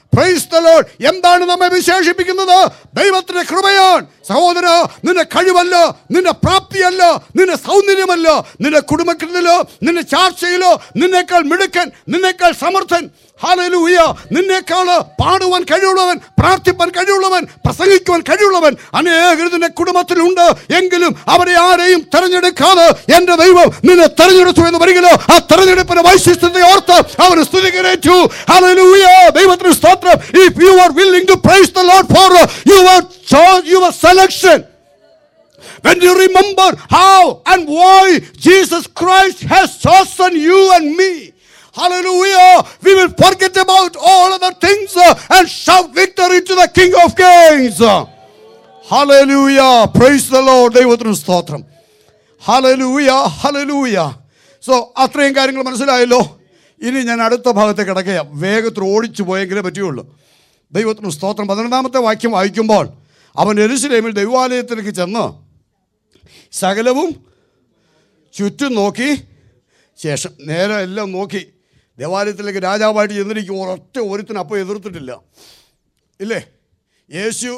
Praise the Lord. എന്താണ് നമ്മെ വിശേഷിപ്പിക്കുന്നത് ദൈവത്തിന്റെ കൃപയാണ് സഹോദര നിന്റെ കഴിവല്ല നിന്റെ പ്രാപ്തിയല്ല നിന്റെ സൗന്ദര്യമല്ല നിന്റെ കുടുംബത്തിലോ നിന്റെ ചാർച്ചയിലോ നിന്നേക്കാൾ മിടുക്കൻ നിന്നേക്കാൾ സമർത്ഥൻ ഹാലലൂയ നിന്നേക്കാൾ പാടുവാൻ കഴിവുള്ളവൻ പ്രാർത്ഥിപ്പാൻ കഴിവുള്ളവൻ പ്രസംഗിക്കുവാൻ കഴിവുള്ളവൻ അനേകർ നിന്റെ കുടുംബത്തിലുണ്ട് എങ്കിലും അവരെ ആരെയും തെരഞ്ഞെടുക്കാതെ എന്റെ ദൈവം നിന്നെ തെരഞ്ഞെടുത്തു എന്ന് വരികയോ ആ തെരഞ്ഞെടുപ്പിന്റെ വൈശിഷ്ട്യത്തെ ഓർത്ത് അവന് സ്തുതികരേറ്റു ഹല്ലേലൂയ ദൈവത്തിന് സ്തോത്രം if you are willing to praise the lord for your your selection when you remember how and why Jesus Christ has chosen you and me. Hallelujah. We will forget about all other things uh, and shout victory to the King of Kings. Hallelujah. Praise the Lord. ദൈവത്തിന് സ്തോത്രം ഹലലൂയ ഹലലൂയ സോ അത്രയും കാര്യങ്ങൾ മനസ്സിലായല്ലോ ഇനി ഞാൻ അടുത്ത ഭാഗത്തേക്ക് കിടക്കുക വേഗത്തിൽ ഓടിച്ചു പോയെങ്കിലേ പറ്റുകയുള്ളൂ ദൈവത്തിന് സ്തോത്രം പന്ത്രണ്ടാമത്തെ വാക്യം വായിക്കുമ്പോൾ അവൻ എരുസലേമിൽ ദൈവാലയത്തിലേക്ക് ചെന്ന് സകലവും ചുറ്റും നോക്കി ശേഷം നേരെ എല്ലാം നോക്കി ദേവാലയത്തിലേക്ക് രാജാവായിട്ട് ചെന്നിരിക്കും ഒരൊറ്റ ഒരുത്തിന് അപ്പോൾ എതിർത്തിട്ടില്ല ഇല്ലേ യേശു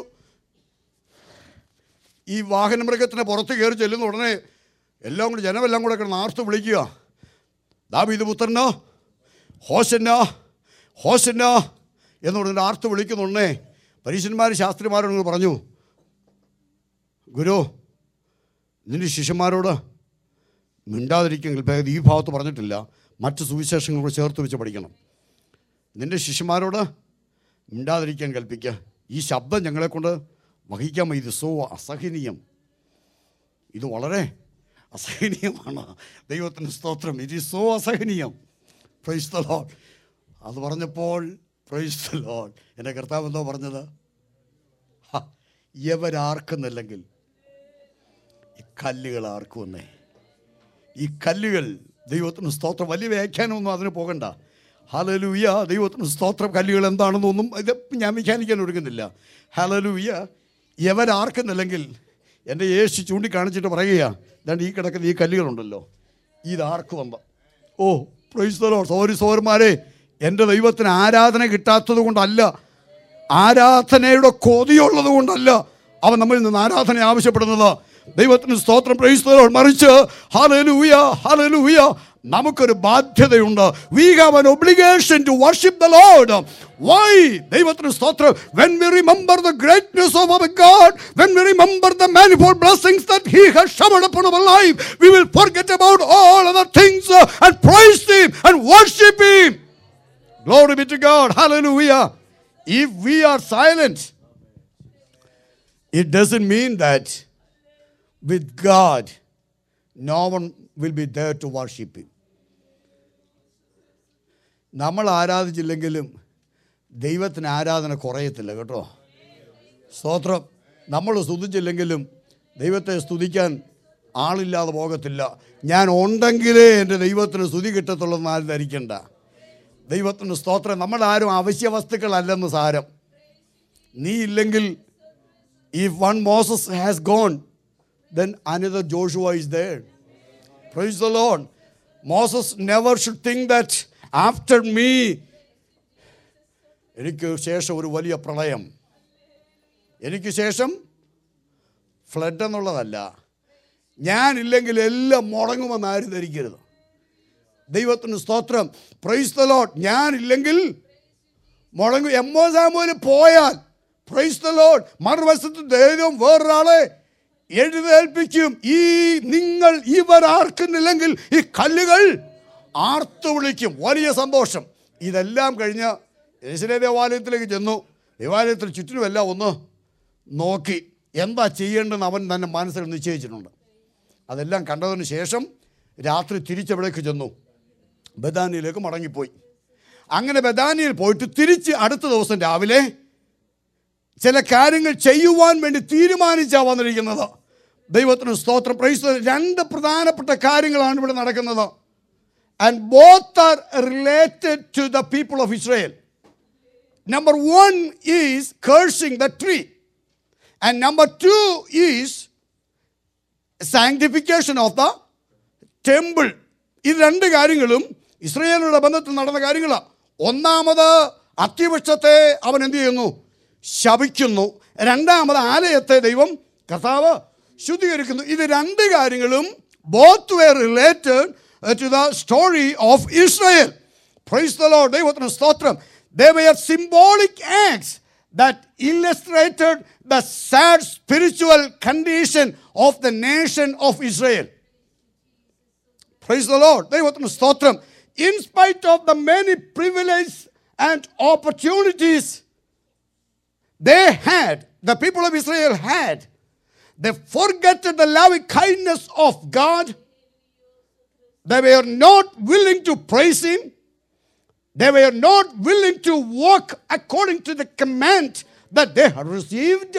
ഈ വാഹനമൃഗത്തിന് പുറത്ത് കയറി ചെല്ലുന്ന ഉടനെ എല്ലാം കൂടി ജനമെല്ലാം കൂടെ കിടന്ന് ആർത്ത് വിളിക്കുക ദാബീദ് പുത്രനോ ഹോസന്ന ഹോസന്ന എന്ന് പറഞ്ഞിട്ട് ആർത്ത് വിളിക്കുന്നുണ്ടേ പരീശന്മാർ ശാസ്ത്രിമാരോട് പറഞ്ഞു ഗുരു നിന്റെ ശിഷ്യന്മാരോട് മിണ്ടാതിരിക്കെങ്കിൽ ഭേദം ഈ ഭാഗത്ത് പറഞ്ഞിട്ടില്ല മറ്റ് സുവിശേഷങ്ങൾ കൂടെ ചേർത്ത് വെച്ച് പഠിക്കണം നിന്റെ ശിഷ്യന്മാരോട് മിണ്ടാതിരിക്കാൻ കൽപ്പിക്കുക ഈ ശബ്ദം ഞങ്ങളെക്കൊണ്ട് വഹിക്കാൻ വയ്യ. ഇത് സോ അസഹനീയം ഇത് വളരെ അസഹനീയമാണ് ദൈവത്തിന് സ്തോത്രം ഇത് ഈസ് സോ അസഹനീയം പ്രൈസ് ദ ലോഡ് അത് പറഞ്ഞപ്പോൾ പ്രൈസ് ദ ലോഡ് എൻ്റെ കർത്താവ് എന്തോ പറഞ്ഞത് ഹ, എവരാർക്കുന്നില്ലെങ്കിൽ ഈ കല്ലുകൾ ആർക്കുമെന്നേ ഈ കല്ലുകൾ ദൈവത്തിന് സ്തോത്രം വലിയ വ്യാഖ്യാനമൊന്നും അതിന് പോകണ്ട ഹലലൂയ ദൈവത്തിന് സ്തോത്രം കല്ലുകൾ എന്താണെന്നൊന്നും ഇത് ഞാൻ വ്യാഖ്യാനിക്കാൻ ഒരുങ്ങുന്നില്ല ഹലലൂയ എവരാർക്കുന്നില്ലെങ്കിൽ എൻ്റെ യേശു ചൂണ്ടിക്കാണിച്ചിട്ട് പറയുക ഇതാണ്ട് ഈ കിടക്കുന്ന ഈ കല്ലുകളുണ്ടല്ലോ ഇതാർക്ക് വന്ന ഓ പ്രൈസ്തലോ സോരി സോർമാരെ എൻ്റെ ദൈവത്തിന് ആരാധന കിട്ടാത്തത് കൊണ്ടല്ല ആരാധനയുടെ കൊതിയുള്ളത് കൊണ്ടല്ല അവൻ നമ്മളിൽ നിന്ന് ആരാധന ആവശ്യപ്പെടുന്നത് ദൈവത്തിന് സ്തോത്രം പ്രൈസ്തലോ മറിച്ച് ഹലലൂയ ഹലലൂയ നമുക്കൊരു ബാധ്യതയുണ്ട് we have an obligation to worship the Lord. Why? ദൈവത്തിന് സ്തോത്രം when we remember the greatness of our God, when we remember the manifold blessings that He has showered upon our life, we will forget about all other things uh, and praise Him and worship Him. Glory be to God. Hallelujah. If we are silent, it doesn't mean that with God, no one will be there to worship Him. നമ്മൾ ആരാധിച്ചില്ലെങ്കിലും ദൈവത്തിന് ആരാധന കുറയത്തില്ല കേട്ടോ സ്തോത്രം നമ്മൾ സ്തുതിച്ചില്ലെങ്കിലും ദൈവത്തെ സ്തുതിക്കാൻ ആളില്ലാതെ പോകത്തില്ല ഞാൻ ഉണ്ടെങ്കിലേ എൻ്റെ ദൈവത്തിന് സ്തുതി കിട്ടത്തുള്ളൂ എന്ന് ആരും ധരിക്കണ്ട ദൈവത്തിന് സ്തോത്രം നമ്മളാരും അവശ്യ വസ്തുക്കളല്ലെന്ന് സാരം നീ ഇല്ലെങ്കിൽ if one Moses has gone, then another Joshua is there. Praise the Lord. Moses never should think that after me, എനിക്ക് ശേഷം ഒരു വലിയ പ്രളയം എനിക്ക് ശേഷം ഫ്ലഡ് എന്നുള്ളതല്ല ഞാനില്ലെങ്കിൽ എല്ലാം മുടങ്ങുമെന്ന് ആരും ധരിക്കരുത് ദൈവത്തിന് സ്തോത്രം പ്രൈസ് ദ ലോഡ് ഞാനില്ലെങ്കിൽ മുടങ്ങും എമ്മോ സാമൂല് പോയാൽ പ്രൈസ് ദ ലോഡ് മറുവശത്ത് ദൈവം വേറൊരാളെ എഴുന്നേൽപ്പിക്കും ഈ നിങ്ങൾ ഇവർ ആർക്കുന്നില്ലെങ്കിൽ ഈ കല്ലുകൾ ആർത്തു വിളിക്കും വലിയ സന്തോഷം ഇതെല്ലാം കഴിഞ്ഞ് യേശുലെ ദേവാലയത്തിലേക്ക് ചെന്നു ദേവാലയത്തിൽ ചുറ്റിനുമെല്ലാം ഒന്ന് നോക്കി എന്താ ചെയ്യേണ്ടതെന്ന് അവൻ തന്നെ മനസ്സിൽ നിശ്ചയിച്ചിട്ടുണ്ട് അതെല്ലാം കണ്ടതിന് ശേഷം രാത്രി തിരിച്ചെവിടേക്ക് ചെന്നു ബദാനിയിലേക്ക് മടങ്ങിപ്പോയി അങ്ങനെ ബദാനിയിൽ പോയിട്ട് തിരിച്ച് അടുത്ത ദിവസം രാവിലെ ചില കാര്യങ്ങൾ ചെയ്യുവാൻ വേണ്ടി തീരുമാനിച്ചാണ് വന്നിരിക്കുന്നത് ദൈവത്തിന് സ്തോത്രം പ്രൈസ് രണ്ട് പ്രധാനപ്പെട്ട കാര്യങ്ങളാണ് ഇവിടെ നടക്കുന്നത് and both are related to the people of Israel number one is cursing the tree and number two is sanctification of the temple ഈ രണ്ട് കാര്യങ്ങളും ഇസ്രയേലിനുള്ള ബന്ധത്തിൽ നടന്ന കാര്യങ്ങളാണ് ഒന്നാമത് അത്തിവൃക്ഷത്തെ അവൻ എന്ത് ചെയ്യുന്നു ശപിക്കുന്നു രണ്ടാമത് ആലയത്തെ ദൈവം കർത്താവ് ശുദ്ധീകരിക്കുന്നു ഇത് രണ്ട് കാര്യങ്ങളും both were related to the story of Israel praise the lord ദൈവത്തിന് സ്തോത്രം they were symbolic acts that illustrated the sad spiritual condition of the nation of Israel Praise the Lord. ദൈവത്തിന് സ്തോത്രം in spite of the many privilege and opportunities they had the people of Israel had the forgotten the love kindness of god the were not willing to praise him They were not willing to walk according to the command that they had received.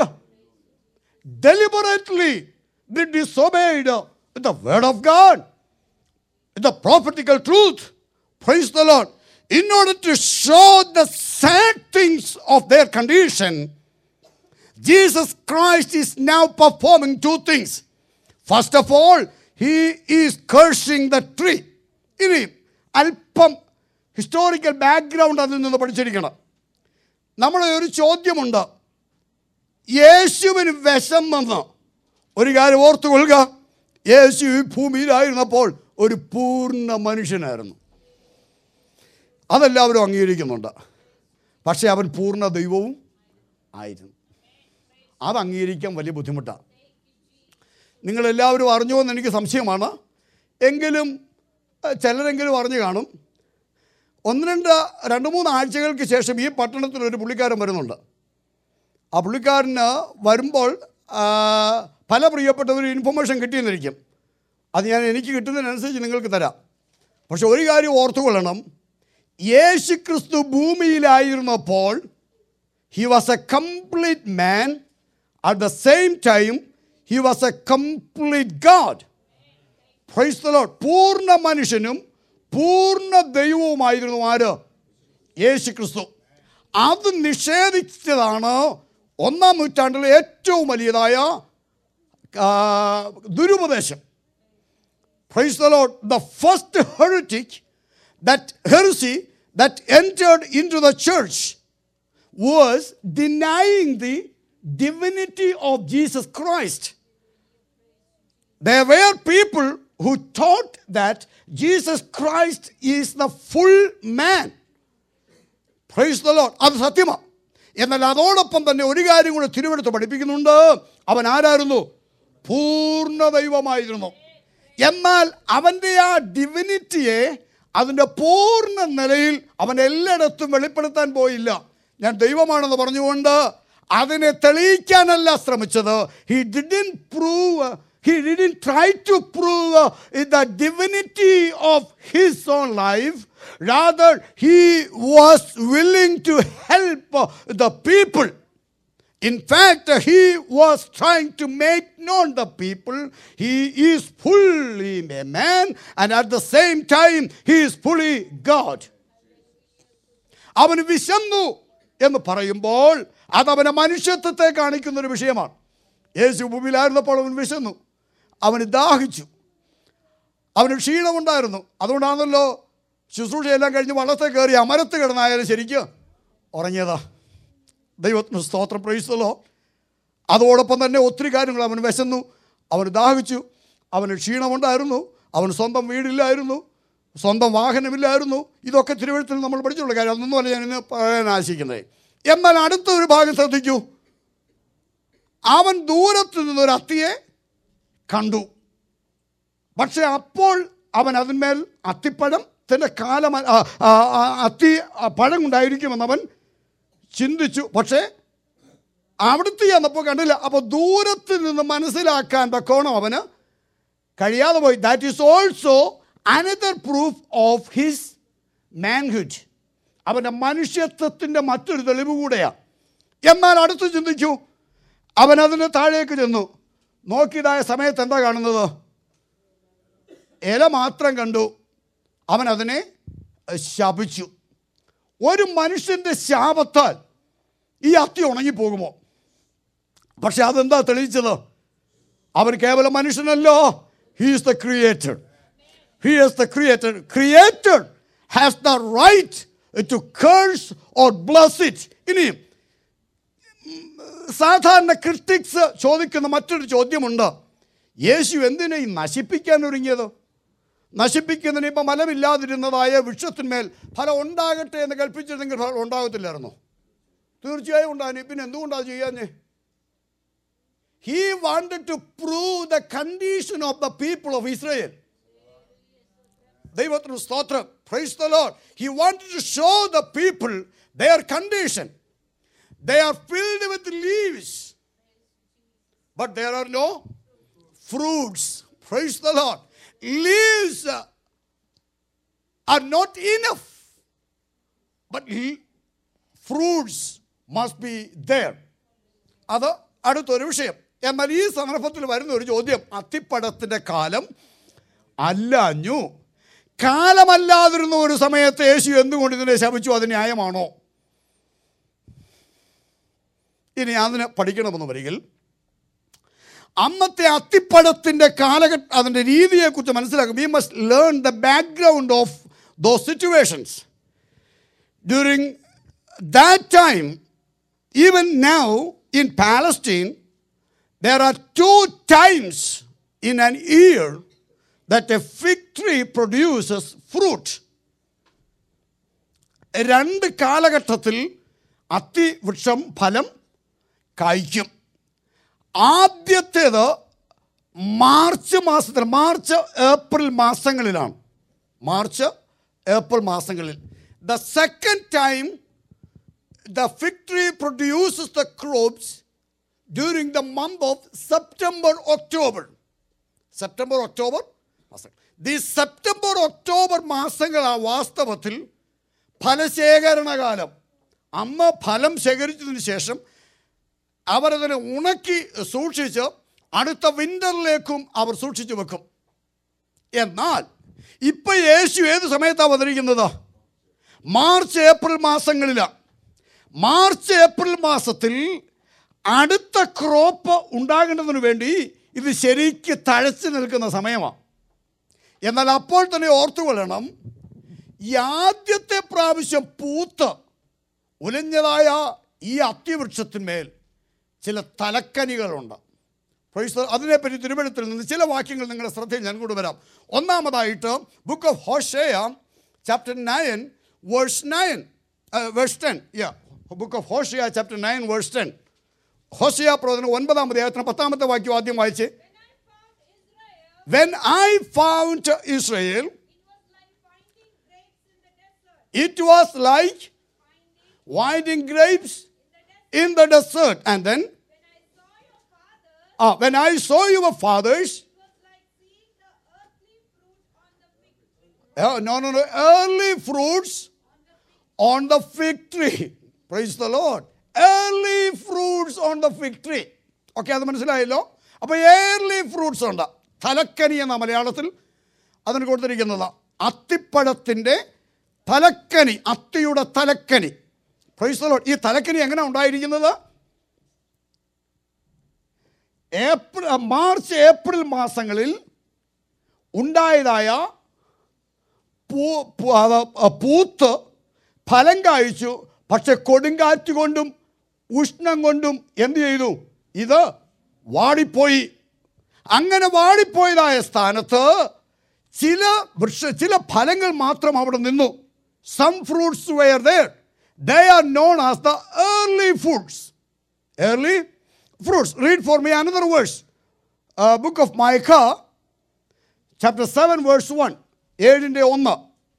Deliberately, they disobeyed the word of God, the prophetical truth. Praise the Lord. In order to show the sad things of their condition, Jesus Christ is now performing two things. First of all, he is cursing the tree. ഇനി അല്പം ഹിസ്റ്റോറിക്കൽ ബാക്ക്ഗ്രൗണ്ട് അതിൽ നിന്ന് പഠിച്ചിരിക്കണം നമ്മുടെ ഒരു ചോദ്യമുണ്ട് യേശുവിന് വിഷം വന്ന് ഒരു കാര്യം ഓർത്തുകൊള്ളുക യേശു ഈ ഭൂമിയിലായിരുന്നപ്പോൾ ഒരു പൂർണ്ണ മനുഷ്യനായിരുന്നു അതെല്ലാവരും അംഗീകരിക്കുന്നുണ്ട് പക്ഷേ അവൻ പൂർണ്ണ ദൈവവും ആയിരുന്നു അത് അംഗീകരിക്കാൻ വലിയ ബുദ്ധിമുട്ടാണ് നിങ്ങളെല്ലാവരും അറിഞ്ഞോ എന്ന് എനിക്ക് സംശയമാണ് എങ്കിലും ഏഹ്, ചിലരെങ്കിലും അറിഞ്ഞു കാണും ഒന്ന് രണ്ട് രണ്ട് മൂന്ന് ആഴ്ചകൾക്ക് ശേഷം ഈ പട്ടണത്തിൽ ഒരു പുള്ളിക്കാരൻ വരുന്നുണ്ട് ആ പുള്ളിക്കാരന് വരുമ്പോൾ ആ, പല പ്രിയപ്പെട്ടവരും ഇൻഫർമേഷൻ കിട്ടിയെന്നിരിക്കും അത് ഞാൻ എനിക്ക് കിട്ടുന്നതിനനുസരിച്ച് നിങ്ങൾക്ക് തരാം പക്ഷെ ഒരു കാര്യം ഓർത്തുകൊള്ളണം യേശു ക്രിസ്തു ഭൂമിയിലായിരുന്നപ്പോൾ he was a complete man at the same time he was a complete god praise the lord പൂർണ്ണ മനുഷ്യനും പൂർണ്ണ ദൈവവുമായിരുന്നു ആര് യേശു ക്രിസ്തു അത് നിഷേധിച്ചതാണ് ഒന്നാം നൂറ്റാണ്ടിലെ ഏറ്റവും വലിയതായ ആ, ദുരുപദേശം praise the lord the first heretic that heresy that entered in to the church was denying the divinity of Jesus Christ. There were people who taught that Jesus Christ is the full man. Praise the lord അത് സത്യമാണ് എന്നാൽ അതോടൊപ്പം തന്നെ ഒരു കാര്യം കൂടെ തിരുവെടുത്ത് പഠിപ്പിക്കുന്നുണ്ട് അവൻ ആരായിരുന്നു പൂർണ്ണ ദൈവമായിരുന്നു എന്നാൽ അവൻ്റെ ആ ഡിവിനിറ്റിയെ അതിൻ്റെ പൂർണ്ണ നിലയിൽ അവൻ എല്ലായിടത്തും വെളിപ്പെടുത്താൻ പോയില്ല ഞാൻ ദൈവമാണെന്ന് പറഞ്ഞുകൊണ്ട് അതിനെ തെളിയിക്കാനല്ല ശ്രമിച്ചത് he didn't prove he didn't try to prove uh, the divinity of his own life. Rather, he was willing to help uh, the people. In fact, uh, he was trying to make known the people he is fully a man and at the same time he is fully God. അവന് വിശന്നു എന്ന് പറയുമ്പോൾ അതവനെ മനുഷ്യത്വത്തെ കാണിക്കുന്ന ഒരു വിഷയമാണ് യേശു ഭൂമിയിലായിരുന്നപ്പോൾ അവൻ വിശന്നു അവന് ദാഹിച്ചു അവന് ക്ഷീണമുണ്ടായിരുന്നു അതുകൊണ്ടാണല്ലോ ശുശ്രൂഷയെല്ലാം കഴിഞ്ഞ് വള്ളത്തെ കയറി അമരത്ത് കിടന്നായാലും ശരിക്കും ഉറങ്ങിയതാ ദൈവത്തിന് സ്തോത്രം പ്രയോഗിച്ചല്ലോ അതോടൊപ്പം തന്നെ ഒത്തിരി കാര്യങ്ങൾ അവന് വിശന്നു അവന് ദാഹിച്ചു അവന് ക്ഷീണമുണ്ടായിരുന്നു അവന് സ്വന്തം വീടില്ലായിരുന്നു സ്വന്തം വാഹനമില്ലായിരുന്നു ഇതൊക്കെ തിരുവഴുത്തിൽ നമ്മൾ പഠിച്ചുള്ള കാര്യം അതൊന്നുമല്ല ഞാൻ ഇന്ന് പറയാൻ ആശിക്കുന്നത് എന്നാൽ അടുത്ത ഒരു ഭാഗം ശ്രദ്ധിക്കൂ അവൻ ദൂരത്ത് നിന്നൊരു അത്തിയെ കണ്ടു പക്ഷെ അപ്പോൾ അവൻ അതിന്മേൽ അത്തിപ്പഴം തൻ്റെ കാലം ആ, ആ, ആ, അത്തി ആ, പഴം ഉണ്ടായിരിക്കുമെന്ന് അവൻ ചിന്തിച്ചു പക്ഷേ അവിടുത്തെ ചെന്നപ്പോൾ കണ്ടില്ല അപ്പോൾ ദൂരത്ത് നിന്ന് മനസ്സിലാക്കാൻ തക്കോണം അവന് കഴിയാതെ പോയി that is also another proof of his manhood അവൻ്റെ മനുഷ്യത്വത്തിൻ്റെ മറ്റൊരു തെളിവ് കൂടെയാണ് എന്നാൽ അടുത്ത് ചിന്തിച്ചു അവൻ അതിന് താഴേക്ക് ചെന്നു നോക്കിയതായ സമയത്ത് എന്താ കാണുന്നത് ഇല മാത്രം കണ്ടു അവൻ അതിനെ ശപിച്ചു ഒരു മനുഷ്യൻ്റെ ശാപത്താൽ ഈ അത്തി ഉണങ്ങിപ്പോകുമോ പക്ഷെ അതെന്താ തെളിയിച്ചത് അവൻ കേവലം മനുഷ്യനല്ലോ he is the created he is the created created has the right to curse or bless it. ഇനിയും ഉം, സാധാരണ ക്രിട്ടിക്സ് ചോദിക്കുന്ന മറ്റൊരു ചോദ്യമുണ്ട് യേശു എന്തിനാ ഈ നശിപ്പിക്കാൻ ഒരുങ്ങിയത് നശിപ്പിക്കുന്നതിന് ഇപ്പം ഫലമില്ലാതിരുന്നതായ വൃക്ഷത്തിന്മേൽ ഫലം ഉണ്ടാകട്ടെ എന്ന് കൽപ്പിച്ചിരുന്നെങ്കിൽ ഫലം ഉണ്ടാകത്തില്ലായിരുന്നോ തീർച്ചയായും ഉണ്ടാകും പിന്നെ എന്തുകൊണ്ടാണ് ചെയ്യാഞ്ഞേ he wanted to prove the condition of the people of Israel ദൈവത്തിന് സ്തോത്രം praise the lord he wanted to show the people their condition they are filled with leaves but there are no fruits. Praise the Lord. Leaves uh, are not enough, but l- fruits must be there. അത് അടുത്തൊരു വിഷയം എന്നാൽ ഈ സന്ദർഭത്തിൽ വരുന്ന ഒരു ചോദ്യം അത്തിപ്പഴത്തിൻ്റെ കാലം അല്ലാഞ്ഞു കാലമല്ലാതിരുന്ന ഒരു സമയത്ത് യേശു എന്തുകൊണ്ട് ഇതിനെ ശപിച്ചു അത് ന്യായമാണോ ഇനി അതിന് പഠിക്കണമെന്ന് വരികിൽ അന്നത്തെ അത്തിപ്പഴത്തിൻ്റെ കാലഘട്ട അതിൻ്റെ രീതിയെക്കുറിച്ച് മനസ്സിലാക്കും we must learn the background of those situations during that time even now in Palestine there are two times in an year that a fig tree produces fruit രണ്ട് കാലഘട്ടത്തിൽ അത്തിവൃക്ഷം ഫലം കായ്ക്കും ആദ്യത്തേത് മാർച്ച് മാസത്തിൽ മാർച്ച് ഏപ്രിൽ മാസങ്ങളിലാണ് മാർച്ച് ഏപ്രിൽ മാസങ്ങളിൽ the second time the fig tree produces the crops during the month of September October September October മാസം ദി സെപ്റ്റംബർ ഒക്ടോബർ മാസങ്ങളാണ് വാസ്തവത്തിൽ ഫലശേഖരണ കാലം അമ്മ ഫലം ശേഖരിച്ചതിന് ശേഷം അവരതിനെ ഉണക്കി സൂക്ഷിച്ച് അടുത്ത വിൻ്ററിലേക്കും അവർ സൂക്ഷിച്ചു വെക്കും എന്നാൽ ഇപ്പം യേശു ഏത് സമയത്താണ് വന്നിരിക്കുന്നത് മാർച്ച് ഏപ്രിൽ മാസങ്ങളിലാണ് മാർച്ച് ഏപ്രിൽ മാസത്തിൽ അടുത്ത ക്രോപ്പ് ഉണ്ടാകേണ്ടതിന് വേണ്ടി ഇത് ശരിക്ക് തഴച്ചു നിൽക്കുന്ന സമയമാണ് എന്നാൽ അപ്പോൾ തന്നെ ഓർത്തുകൊള്ളണം ഈ ആദ്യത്തെ പ്രാവശ്യം പൂത്ത് ഉലഞ്ഞതായ ഈ അത്തിവൃക്ഷത്തിന്മേൽ ചില തലക്കനികളുണ്ട് Praise the- അതിനെപ്പറ്റി തിരുവഴുത്തിൽ നിന്ന് ചില വാക്യങ്ങൾ നിങ്ങളുടെ ശ്രദ്ധയിൽ ഞാൻ കൊണ്ടുവരാം ഒന്നാമതായിട്ട് book of Hosea chapter nine verse nine verse ten യാ book of Hosea chapter nine verse ten Hosea പ്രവചനം ഒൻപതാം അധ്യായത്തിന് പത്താമത്തെ വാക്യം ആദ്യം വായിച്ച് When I found Israel, when I found Israel it was like it was like finding grapes in the desert. winding grapes In the desert. in the desert. And then, When I saw your ah, when I saw your father, fathers, it was like seeing the earthly fruit on the fig tree. uh, no, no, no, early fruits on the fig tree. Praise the Lord. Early fruits on the fig tree. Okay അത് മനസ്സിലായല്ലോ അപ്പോൾ ഏർലി ഫ്രൂട്ട്സ് ഉണ്ട് തലക്കനി എന്ന മലയാളത്തിൽ അതിന് കൊടുത്തിരിക്കുന്നത് അത്തിപ്പഴത്തിൻ്റെ തലക്കനി അത്തിയുടെ തലക്കനി പ്രൈസ് ലോഡ് ഈ തലക്കനി എങ്ങനെ ഉണ്ടായിരിക്കുന്നത് ഏപ്രിൽ മാർച്ച് ഏപ്രിൽ മാസങ്ങളിൽ ഉണ്ടായതായ പൂ പൂ- അത് പൂത്ത് ഫലം കായ്ച്ചു പക്ഷെ കൊടുങ്കാറ്റ് കൊണ്ടും ഉഷ്ണം കൊണ്ടും എന്ത് ചെയ്തു ഇത് വാടിപ്പോയി അങ്ങനെ വാടിപ്പോയതായ സ്ഥാനത്ത് ചില വൃക്ഷ ചില ഫലങ്ങൾ മാത്രം അവിടെ നിന്നു some fruits were there they are known as the early foods early fruits read for me another verse book of Micah chapter seven verse one ഏഴിൻ്റെ ഒന്ന്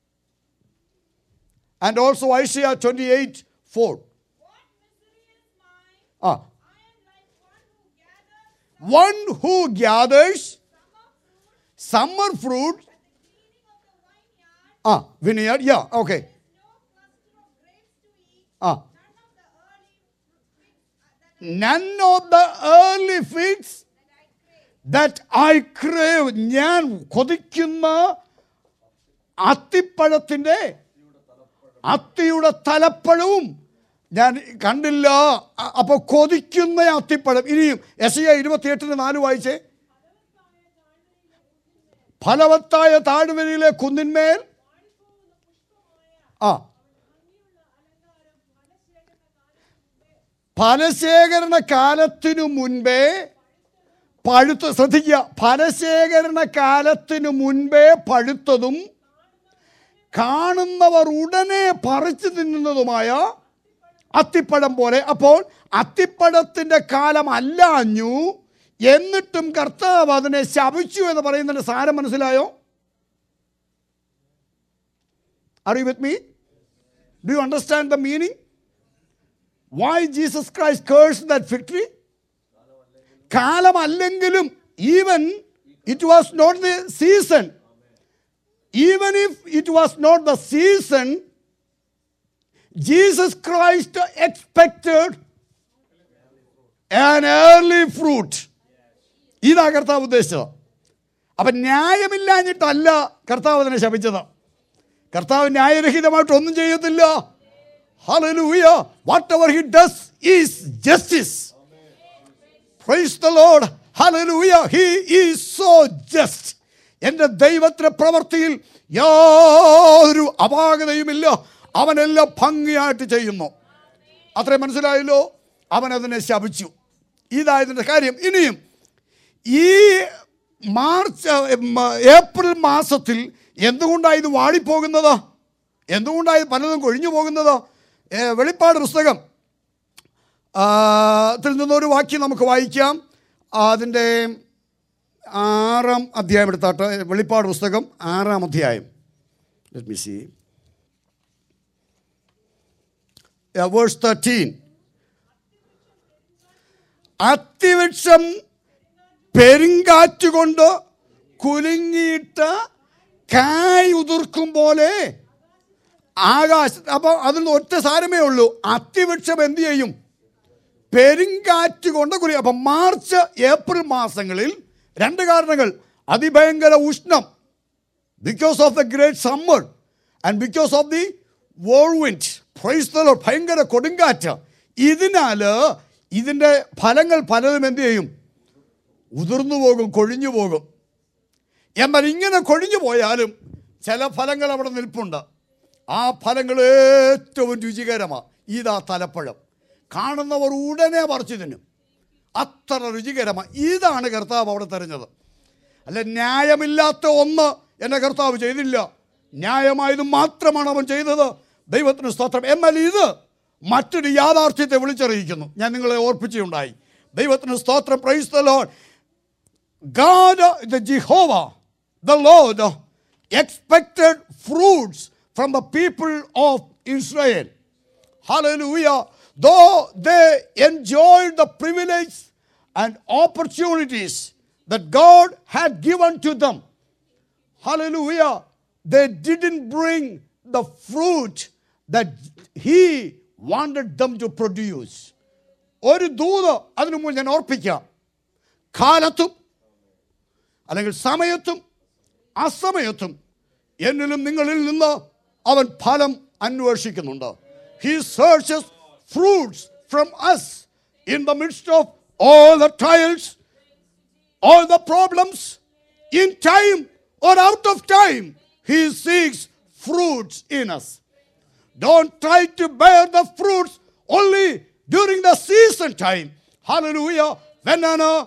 and also Isaiah twenty eight four What mysterious mind! ആ I am like one who gathers one who gathers summer fruit summer fruit at the cleaning of the vineyard. Ah vineyard yeah okay There's no cluster of grapes to eat. ആ None of the early fruit none of the early figs that I crave. that I crave ഞാൻ കൊതിക്കുന്ന അത്തിപ്പഴത്തിൻ്റെ അത്തിയുടെ തലപ്പഴവും ഞാൻ കണ്ടില്ല അ- അപ്പോൾ കൊതിക്കുന്ന അത്തിപ്പഴം ഇനിയും എസ് ഐ ഇരുപത്തിയെട്ടിന് നാല് വായിച്ചേ ഫലവത്തായ താഴ്വരയിലെ കുന്നിന്മേൽ ആ ഫലശേഖരണ കാലത്തിനു മുൻപേ പഴുത്ത ശ്രദ്ധിക്കുക ഫലശേഖരണ കാലത്തിനു മുൻപേ പഴുത്തതും കാണുന്നവർ ഉടനെ പറിച്ചു തിന്നുന്നതുമായ അത്തിപ്പഴം പോലെ അപ്പോൾ അത്തിപ്പഴത്തിൻ്റെ കാലം അല്ലാഞ്ഞു എന്നിട്ടും കർത്താവ് അതിനെ ശപിച്ചു എന്ന് പറയുന്നതിൻ്റെ സാരം മനസ്സിലായോ Are you with me? Do you understand the meaning? Why Jesus Christ cursed that fig tree? കാലമല്ലെങ്കിലും even it was not the season even if it was not the season Jesus Christ expected an early fruit ഇതാ കർത്താവ് ഉദ്ദേശിച്ചത് അപ്പം ന്യായമില്ലാഞ്ഞിട്ടല്ല കർത്താവ് അതിനെ ശപിച്ചത് കർത്താവ് ന്യായരഹിതമായിട്ട് ഒന്നും ചെയ്യത്തില്ല ഹല്ലേലൂയ whatever he does is justice praise the lord ഹല്ലേലൂയ ഹി ഈസ് സോ ജസ്റ്റ് എൻ്റെ ദൈവത്തിൻ്റെ പ്രവൃത്തിയിൽ യാതൊരു അപാകതയുമില്ല അവനെല്ലാം ഭംഗിയായിട്ട് ചെയ്യുന്നു അത്രയും മനസ്സിലായല്ലോ അവൻ അതിനെ ശപിച്ചു ഇതായതിൻ്റെ കാര്യം ഇനിയും ഈ മാർച്ച് ഉം, ഏപ്രിൽ മാസത്തിൽ എന്തുകൊണ്ടാണ് ഇത് വാടിപ്പോകുന്നത് എന്തുകൊണ്ടാണ് ഇത് പലതും കൊഴിഞ്ഞു പോകുന്നത് ഏ, വെളിപ്പാട് പുസ്തകം ആ, ത്തിൽ നിന്നൊരു വാക്യം നമുക്ക് വായിക്കാം അതിൻ്റെ ആറാം അധ്യായം എടുത്താട്ട് വെളിപ്പാട് പുസ്തകം ആറാം അധ്യായം let me see verse thirteen അത്തിവൃക്ഷം പെരുങ്കാറ്റുകൊണ്ട് കുലുങ്ങിയിട്ട് കായ് ഉതിർക്കും പോലെ ആകാശ അപ്പോൾ അതിൽ ഒറ്റ സാരമേ ഉള്ളൂ അത്തിവൃക്ഷം എന്ത് ചെയ്യും പെരുങ്കാറ്റ് കൊണ്ട് കുലി അപ്പം മാർച്ച് ഏപ്രിൽ മാസങ്ങളിൽ രണ്ട് കാരണങ്ങൾ അതിഭയങ്കര ഉഷ്ണം because of the great summer and because of the whirlwind praise the lord ഭയങ്കര കൊടുങ്കാറ്റ് ഇതിനാൽ ഇതിൻ്റെ ഫലങ്ങൾ പലതും എന്ത് ചെയ്യും ഉതിർന്നു പോകും കൊഴിഞ്ഞു പോകും എന്നാൽ ഇങ്ങനെ കൊഴിഞ്ഞു പോയാലും ചില ഫലങ്ങൾ അവിടെ നിൽപ്പുണ്ട് ആ ഫലങ്ങൾ ഏറ്റവും രുചികരമാണ് ഇതാ തലപ്പഴം കാണുന്നവർ ഉടനെ പറിച്ചു തിന്നും അത്ര രുചികരമാണ് ഇതാണ് കർത്താവ് അവിടെ തെരഞ്ഞത് അല്ല ന്യായമില്ലാത്ത ഒന്ന് എൻ്റെ കർത്താവ് ചെയ്തില്ല ന്യായമായത് മാത്രമാണ് അവൻ ചെയ്തത് ദൈവത്തിന് സ്തോത്രം എന്നാൽ ഇത് മറ്റൊരു യാഥാർത്ഥ്യത്തെ വിളിച്ചറിയിക്കുന്നു ഞാൻ നിങ്ങളെ ഓർപ്പിച്ചുണ്ടായി ദൈവത്തിന് സ്തോത്രം praise the lord God, the Jehovah, the Lord, expected fruits from the people of Israel. Hallelujah. Though they enjoyed the privilege and opportunities that God had given to them, hallelujah, they didn't bring the fruit that He wanted them to produce. ഒരു ദൂത് അതിനു മുമ്പ് ഞാൻ ഓർപ്പിക്കാം കാലത്തും അല്ലെങ്കിൽ സമയത്തും അസമയത്തും എന്നിലും നിങ്ങളിൽ നിന്ന് അവൻ ഫലം അന്വേഷിക്കുന്നുണ്ട് he searches fruits from us in the midst of all the trials all the problems in time or out of time he seeks fruits in us don't try to bear the fruits only during the season time hallelujah when an, uh,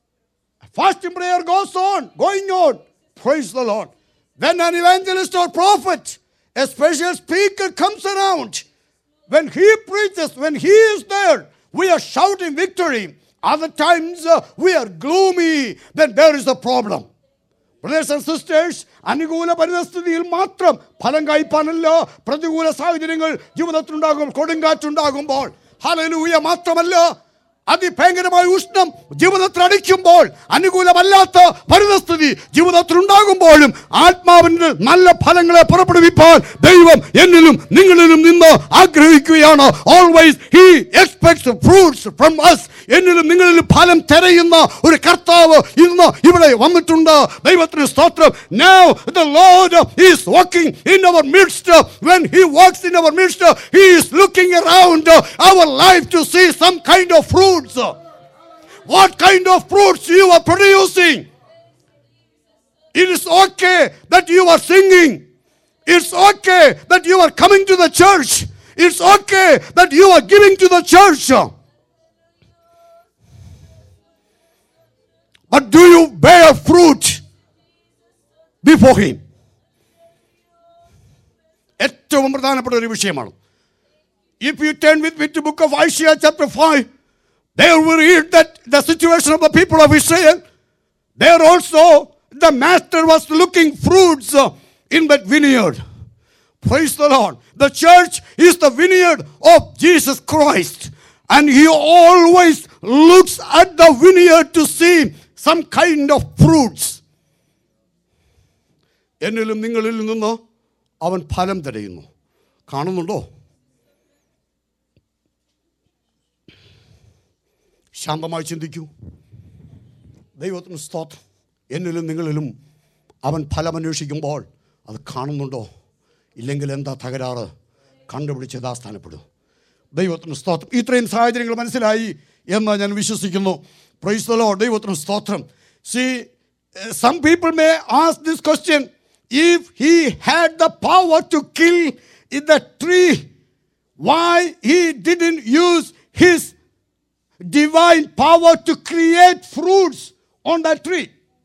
fasting prayer goes on going on praise the lord when an evangelist or prophet a special speaker comes around when he preaches, when he is there, we are shouting victory. Other times uh, we are gloomy, then there is a problem. Brothers and sisters അനുകൂല പരിതസ്ഥിതിയിൽ മാത്രം ഫലം കായ്പാനല്ല പ്രതികൂല സാഹചര്യങ്ങൾ ജീവിതത്തിലുണ്ടാകും കൊടുങ്കാറ്റുണ്ടാകുമ്പോൾ ഹലലൂയ മാത്രമല്ല അതിഭയങ്കരമായ ഉഷ്ണം ജീവിതത്തിൽ അടിക്കുമ്പോൾ അനുകൂലമല്ലാത്ത പരിതസ്ഥിതി ജീവിതത്തിൽ ഉണ്ടാകുമ്പോഴും ആത്മാവിന്റെ നല്ല ഫലങ്ങളെ പുറപ്പെടുവിപ്പാൻ ദൈവം എന്നിലും നിങ്ങളിലും നിന്ന് ആഗ്രഹിക്കുകയാണ് always he expects fruits from us എന്നിലും നിങ്ങളിലും ഫലം തിരയുന്ന ഒരു കർത്താവ് ഇന്ന് ഇവിടെ വന്നിട്ടുണ്ട് ദൈവത്തിന് സ്തോത്രം now the lord is walking in our midst when he walks in our midst he is looking around our life to see some kind of fruits what kind of fruits you are producing it is okay that you are singing it's okay that you are coming to the church it's okay that you are giving to the church But do you bear fruit before Him? ഏറ്റവും പ്രധാനപ്പെട്ട ഒരു വിഷയമാണ് If you turn with me to book of Isaiah chapter 5, there we read that the situation of the people of Israel, there also the master was looking fruits uh, in that vineyard. Praise the Lord. The church is the vineyard of Jesus Christ. And he always looks at the vineyard to see some kind of fruits. എന്നിലും നിങ്ങളിൽ നിന്ന് അവൻ ഫലം തിരയുന്നു കാണുന്നുണ്ടോ ശാന്തമായി ചിന്തിക്കൂ ദൈവത്തിന് സ്തോത്രം എന്നിലും നിങ്ങളിലും അവൻ ഫലം അന്വേഷിക്കുമ്പോൾ അത് കാണുന്നുണ്ടോ ഇല്ലെങ്കിൽ എന്താ തകരാറ് കണ്ടുപിടിച്ച് യഥാസ്ഥാനപ്പെടും ദൈവത്തിന് സ്തോത്രം ഇത്രയും സാഹചര്യങ്ങൾ മനസ്സിലായി എന്ന് ഞാൻ വിശ്വസിക്കുന്നു പ്രൈസ് ദ ലോർഡ് ദൈവത്തിന് സ്തോത്രം see some people may ask this question if he had the power to kill in the tree why he didn't use his divine power to create fruits on that tree.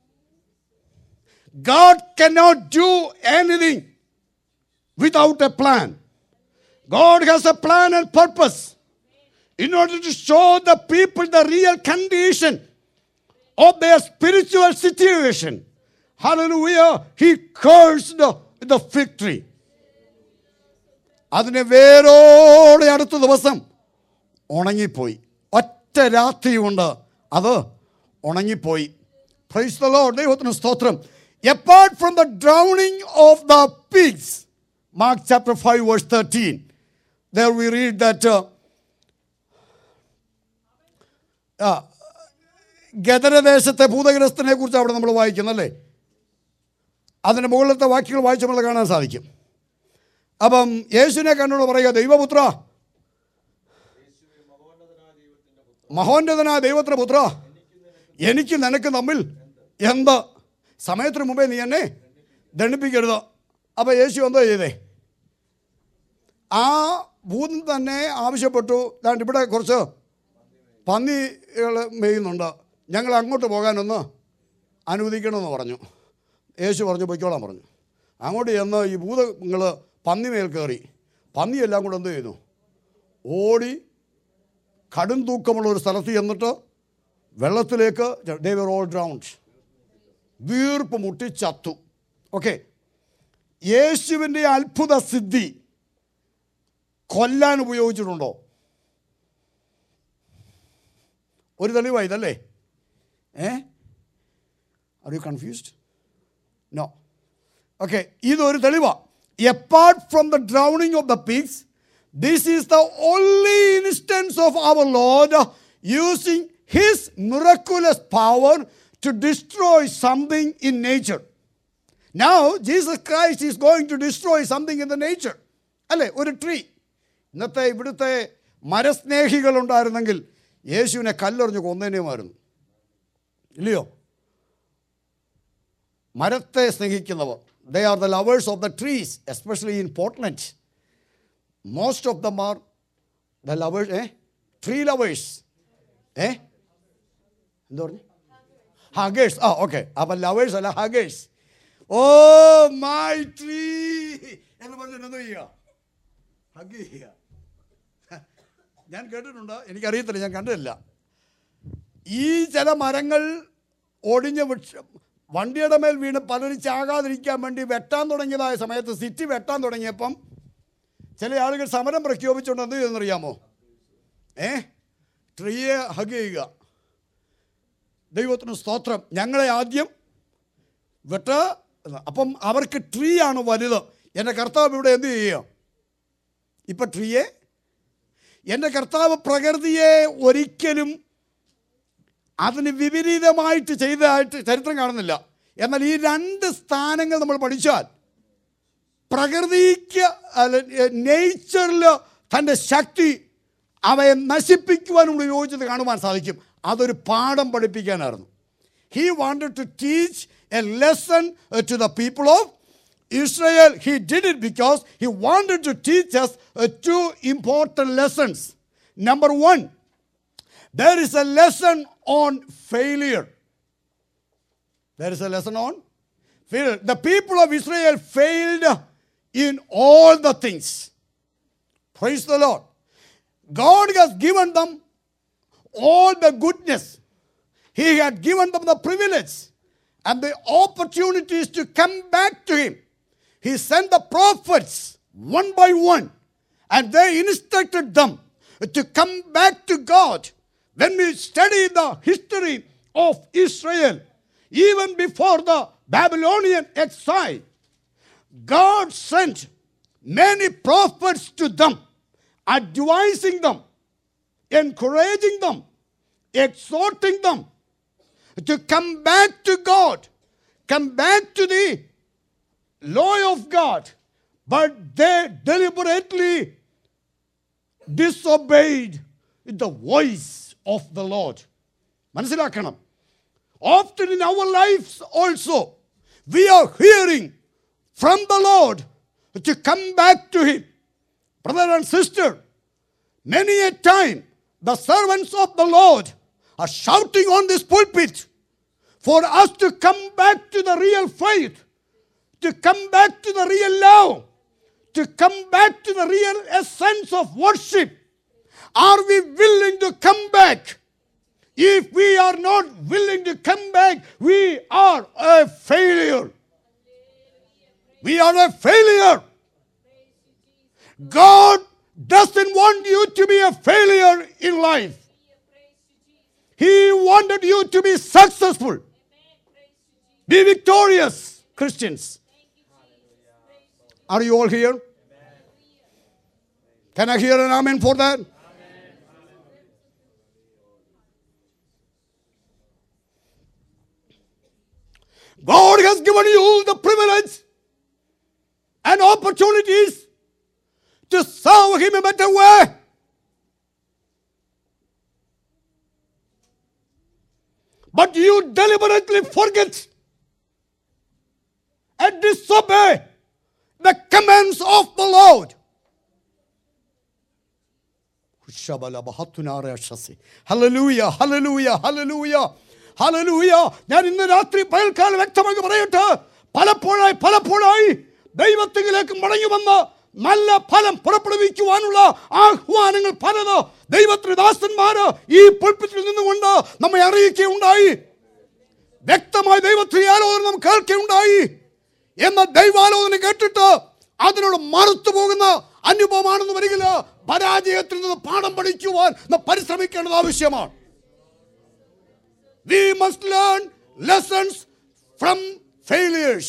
God cannot do anything without a plan. God has a plan and purpose in order to show the people the real condition of their spiritual situation. Hallelujah. He cursed the fig tree. അതിനെ വേരോടെ അടുത്ത ദിവസം ഉണങ്ങിപ്പോയി ഒറ്റ രാത്രി കൊണ്ട് അത് ഉണങ്ങിപ്പോയി പ്രൈസ് ദ ലോർഡ് ദൈവത്തിന് സ്തോത്രം apart from the drowning of the pigs Mark chapter five verse thirteen there we read that ഗദരദേശത്തെ ഭൂതഗ്രസ്തനെ കുറിച്ച് അവിടെ നമ്മൾ വായിക്കുന്നല്ലേ അതിൻ്റെ മുകളിലത്തെ വാക്യങ്ങൾ വായിച്ച് നമ്മൾ കാണാൻ സാധിക്കും അപ്പം യേശുവിനെ കണ്ടോട് പറയുക ദൈവപുത്ര മഹോന്നതനായ ദൈവത്തിന്റെ പുത്ര എനിക്ക് നിനക്ക് തമ്മിൽ എന്ത് സമയത്തിന് മുമ്പേ നീ എന്നെ ദണ്ഡിപ്പിക്കരുത് അപ്പോൾ യേശു എന്തോ ചെയ്തേ ആ ഭൂതം തന്നെ ആവശ്യപ്പെട്ടു ദാണ്ട് ഇവിടെ കുറച്ച് പന്നികൾ മേയുന്നുണ്ട് ഞങ്ങൾ അങ്ങോട്ട് പോകാനൊന്ന് അനുവദിക്കണമെന്ന് പറഞ്ഞു യേശു പറഞ്ഞു പൊയ്ക്കോളാൻ പറഞ്ഞു അങ്ങോട്ട് ചെന്ന് ഈ ഭൂതങ്ങൾ പന്നി മേൽ കയറി പന്നിയെല്ലാം കൂടെ എന്ത് ചെയ്യുന്നു ഓടി കടും തൂക്കമുള്ള ഒരു സ്ഥലത്ത് ചെന്നിട്ട് വെള്ളത്തിലേക്ക് ദേവർ ഓൾ ഡ്രൗണ്ട് വീർപ്പ് മുട്ടി ചത്തു ഓക്കെ യേശുവിൻ്റെ അത്ഭുത സിദ്ധി കൊല്ലാൻ ഉപയോഗിച്ചിട്ടുണ്ടോ ഒരു തെളിവാ ഇതല്ലേ ഏ are you confused no okay ഇതൊരു തെളിവാ apart from the drowning of the pigs this is the only instance of our lord using his miraculous power to destroy something in nature now Jesus Christ is going to destroy something in the nature അല്ലേ ഒരു ട്രീ ഇന്നത്തെ ഇവിടുത്തെ മരസ്നേഹികളുണ്ടായിരുന്നെങ്കിൽ യേശുവിനെ കല്ലെറിഞ്ഞ് കൊന്നേനെയുമായിരുന്നു ഇല്ലയോ മരത്തെ സ്നേഹിക്കുന്നവർ they are the lovers of the trees especially in Portland most of them are the lovers ah tree lovers ah എന്താ പറഞ്ഞു ഹഗേഴ്സ് ആ ഓക്കെ അപ്പം ലവേഴ്സ് അല്ല ഹഗേഴ്സ് ഓ മൈ ട്രീ എന്ന് പറഞ്ഞിട്ട് എന്തോ ചെയ്യുക ഹഗ് ചെയ്യുക ഞാൻ കേട്ടിട്ടുണ്ട് എനിക്കറിയത്തില്ല ഞാൻ കണ്ടിട്ടില്ല ഈ ചില മരങ്ങൾ ഒടിഞ്ഞ വൃക്ഷ വണ്ടിയുടെ മേൽ വീണ് പലരും ചാകാതിരിക്കാൻ വേണ്ടി വെട്ടാൻ തുടങ്ങിയതായ സമയത്ത് സിറ്റി വെട്ടാൻ തുടങ്ങിയപ്പം ചില ആളുകൾ സമരം പ്രഖ്യാപിച്ചുകൊണ്ട് എന്ത് ചെയ്യുന്നറിയാമോ ഏ ട്രീയെ ഹഗ് ചെയ്യുക ദൈവത്തിന് സ്തോത്രം ഞങ്ങളെ ആദ്യം വെട്ട അപ്പം അവർക്ക് ട്രീ ആണ് വലുത് എൻ്റെ കർത്താവ് ഇവിടെ എന്ത് ചെയ്യുക ഇപ്പം ട്രീയെ എൻ്റെ കർത്താവ് പ്രകൃതിയെ ഒരിക്കലും അതിന് വിപരീതമായിട്ട് ചെയ്തതായിട്ട് ചരിത്രം കാണുന്നില്ല എന്നാൽ ഈ രണ്ട് സ്ഥാനങ്ങൾ നമ്മൾ പഠിച്ചാൽ പ്രകൃതിക്ക് നേച്ചറിൽ തൻ്റെ ശക്തി അവയെ നശിപ്പിക്കുവാനും ഉപയോഗിച്ചത് കാണുവാൻ സാധിക്കും അതൊരു പാഠം പഠിപ്പിക്കാനായിരുന്നു he wanted to teach a lesson to the people of Israel, he did it because he wanted to teach us uh, two important lessons. Number one, there is a lesson on failure. There is a lesson on failure. The people of Israel failed in all the things. Praise the Lord. God has given them all the goodness. He had given them the privilege and the opportunities to come back to Him. He sent the prophets one by one and they instructed them to come back to God. When we study the history of Israel, even before the Babylonian exile, God sent many prophets to them, advising them, encouraging them, exhorting them to come back to God, come back to the law of God. But they deliberately disobeyed the voice of the Lord. മനസ്സിലാക്കണം Often in our lives also, we are hearing from the Lord to come back to Him. Brother and sister, many a time the servants of the Lord are shouting on this pulpit for us to come back to the real faith, to come back to the real love, to come back to the real essence of worship. Are we willing to come back? If we are not willing to come back, we are a failure. We are a failure. God doesn't want you to be a failure in life. He wanted you to be successful. Be victorious, Christians. Are you all here? Can I hear an amen for that? God has given you the privilege and opportunities to serve Him a better way. But you deliberately forget and disobey the commands of the Lord. ഹലലൂയ ഹലലൂയ ഹലലൂയ ഹലലൂയ ഞാൻ ഇന്ന് രാത്രി പകൽക്കാലം വ്യക്തമായി പറയട്ടെ പലപ്പോഴായി പലപ്പോഴായി ദൈവത്തിലേക്ക് മടങ്ങി വന്ന് നല്ല ഫലം പുറപ്പെടുവിക്കുവാനുള്ള ആഹ്വാനങ്ങൾ പലത് ദൈവത്തിന് ദാസന്മാര് ഈ പുൽപ്പത്തിൽ നിന്നുകൊണ്ട് നമ്മെ അറിയിക്കുകയുണ്ടായി വ്യക്തമായി ദൈവത്തിന് ആലോചന നാം കേൾക്കുകയുണ്ടായി എന്ന ദൈവാലോചന കേട്ടിട്ട് അതിനോട് മറുത്തു പോകുന്ന അനുഭവമാണെന്ന് വരികില്ല പരാജയത്തിൽ നിന്ന് പാഠം പഠിക്കുവാൻ നാം പരിശ്രമിക്കേണ്ടത് ആവശ്യമാണ് We must learn lessons from failures.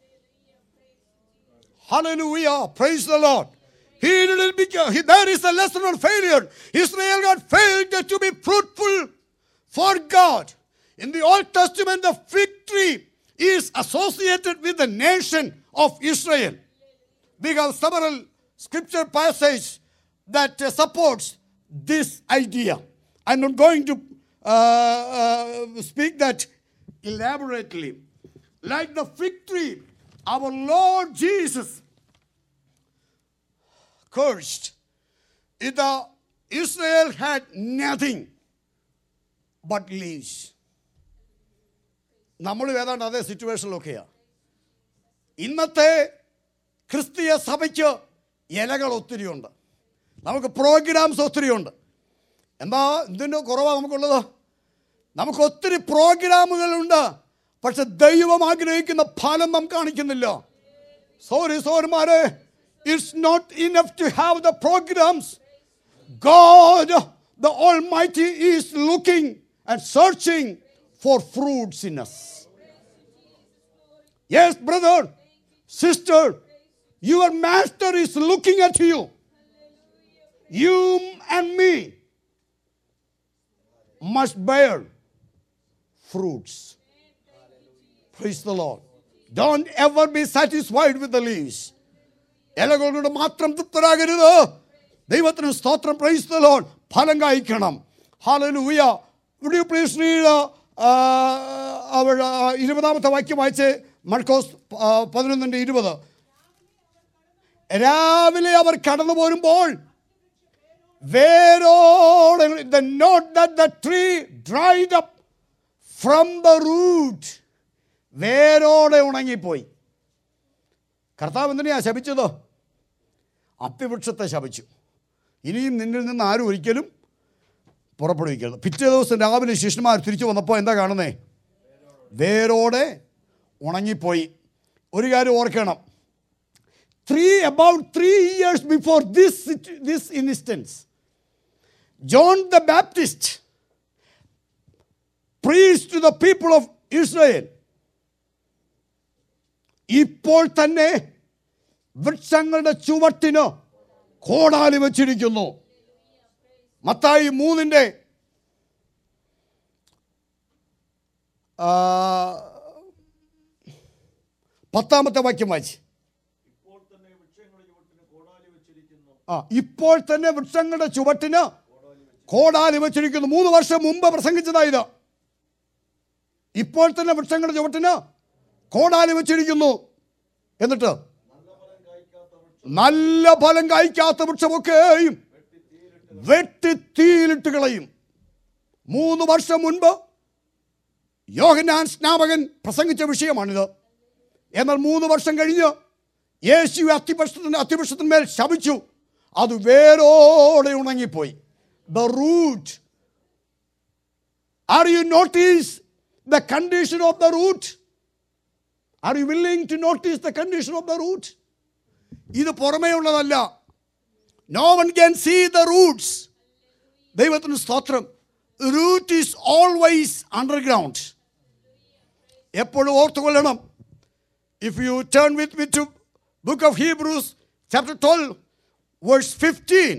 Hallelujah. Praise the Lord. He didn't become, he, there is a lesson on failure. Israel got failed to be fruitful for God. In the Old Testament, the fig tree is associated with the nation of Israel. We have several scripture passages that uh, supports this idea. I'm not going to uh, uh, speak that elaborately. Like the fig tree, our Lord Jesus cursed. If the Israel had nothing but leaves. നമ്മൾ ഏതാണ്ട് അതേ സിറ്റുവേഷനിലൊക്കെയാണ് ഇന്നത്തെ ക്രിസ്തീയ സഭയ്ക്ക് ഇലകൾ ഒത്തിരിയുണ്ട് നമുക്ക് പ്രോഗ്രാംസ് ഒത്തിരിയുണ്ട് എന്താ എന്തിൻ്റെ കുറവാണ് നമുക്കുള്ളത് നമുക്ക് ഒത്തിരി പ്രോഗ്രാമുകളുണ്ട് പക്ഷെ ദൈവം ആഗ്രഹിക്കുന്ന ഫലം നാം കാണിക്കുന്നില്ല സോറി സോറിമാരെ it's not enough to have the programs god the almighty is looking and searching for fruits in us Yes, brother, sister, your master is looking at you. You and me must bear fruits. Praise the Lord. Don't ever be satisfied with the leaves. ഇലകളോട് മാത്രം തൃപ്തരാകരുത് ദൈവത്തിന് സ്തോത്രം പ്രൈസ് the Lord ഫലം കായ്ക്കണം ഹാലലൂയ would you please read uh, uh, our uh, ഇരുപതാമത്തെ വാക്യം വായിച്ച് മർക്കോസ് uh, പതിനൊന്നിൻ്റെ ഇരുപത് രാവിലെ അവർ കടന്നു പോരുമ്പോൾ വേരോടെ the note that the tree dried up from the root വേരോടെ ഉണങ്ങിപ്പോയി കർത്താവ് എന്തിനെയാ ശപിച്ചത് അത്തിവൃക്ഷത്തെ ശപിച്ചു ഇനിയും നിന്നിൽ നിന്ന് ആരും ഒരിക്കലും പുറപ്പെടുവിക്കരുത് പിറ്റേ ദിവസം രാവിലെ ശിഷ്യന്മാർ തിരിച്ചു വന്നപ്പോൾ എന്താ കാണുന്നേ വേരോടെ ഉണങ്ങിപ്പോയി ഒരു കാര്യം ഓർക്കണം three about three years before this this instance John the Baptist preach to the people of Israel ഇപ്പോൾ തന്നെ വൃക്ഷങ്ങളുടെ ചുവട്ടിന് കോടാലി വച്ചിരിക്കുന്നു മത്തായി മൂന്നിൻ്റെ ആ, പത്താമത്തെ വാക്യം വായിച്ച് ഇപ്പോൾ തന്നെ വൃക്ഷങ്ങളുടെ ചുവട്ടിന് കോടാലി വെച്ചിരിക്കുന്നു ആ ഇപ്പോൾ തന്നെ വൃക്ഷങ്ങളുടെ ചുവട്ടിന് കോടാലി വച്ചിരിക്കുന്നു മൂന്ന് വർഷം മുമ്പ് പ്രസംഗിച്ചതായത് ഇപ്പോൾ തന്നെ വൃക്ഷങ്ങളുടെ ചുവട്ടിന് കോടാലി വച്ചിരിക്കുന്നു എന്നിട്ട് നല്ല ഫലം കായ്ക്കാത്ത വൃക്ഷമൊക്കെയും വെട്ടി തീയിലിട്ട് കളയും മൂന്ന് വർഷം മുൻപ് യോഹനാൻ സ്നാപകൻ പ്രസംഗിച്ച വിഷയമാണിത് എന്നാൽ മൂന്ന് വർഷം കഴിഞ്ഞ് യേശു അത്തിപക്ഷത്തിന് അത്തിപക്ഷത്തിന്മേൽ ശപിച്ചു അത് വേരോടെ ഉണങ്ങിപ്പോയി the root are you notice the condition of the root are you willing to notice the condition of the root ഇത് പുറമേ ഉള്ളതല്ല no one can see the roots ദൈവത്തിന് സ്തോത്രം റൂട്ട് ഈസ് ഓൾവൈസ് അണ്ടർഗ്രൗണ്ട് എപ്പോഴും ഓർത്തുകൊള്ളണം if you turn with me to book of hebrews chapter 12 verse 15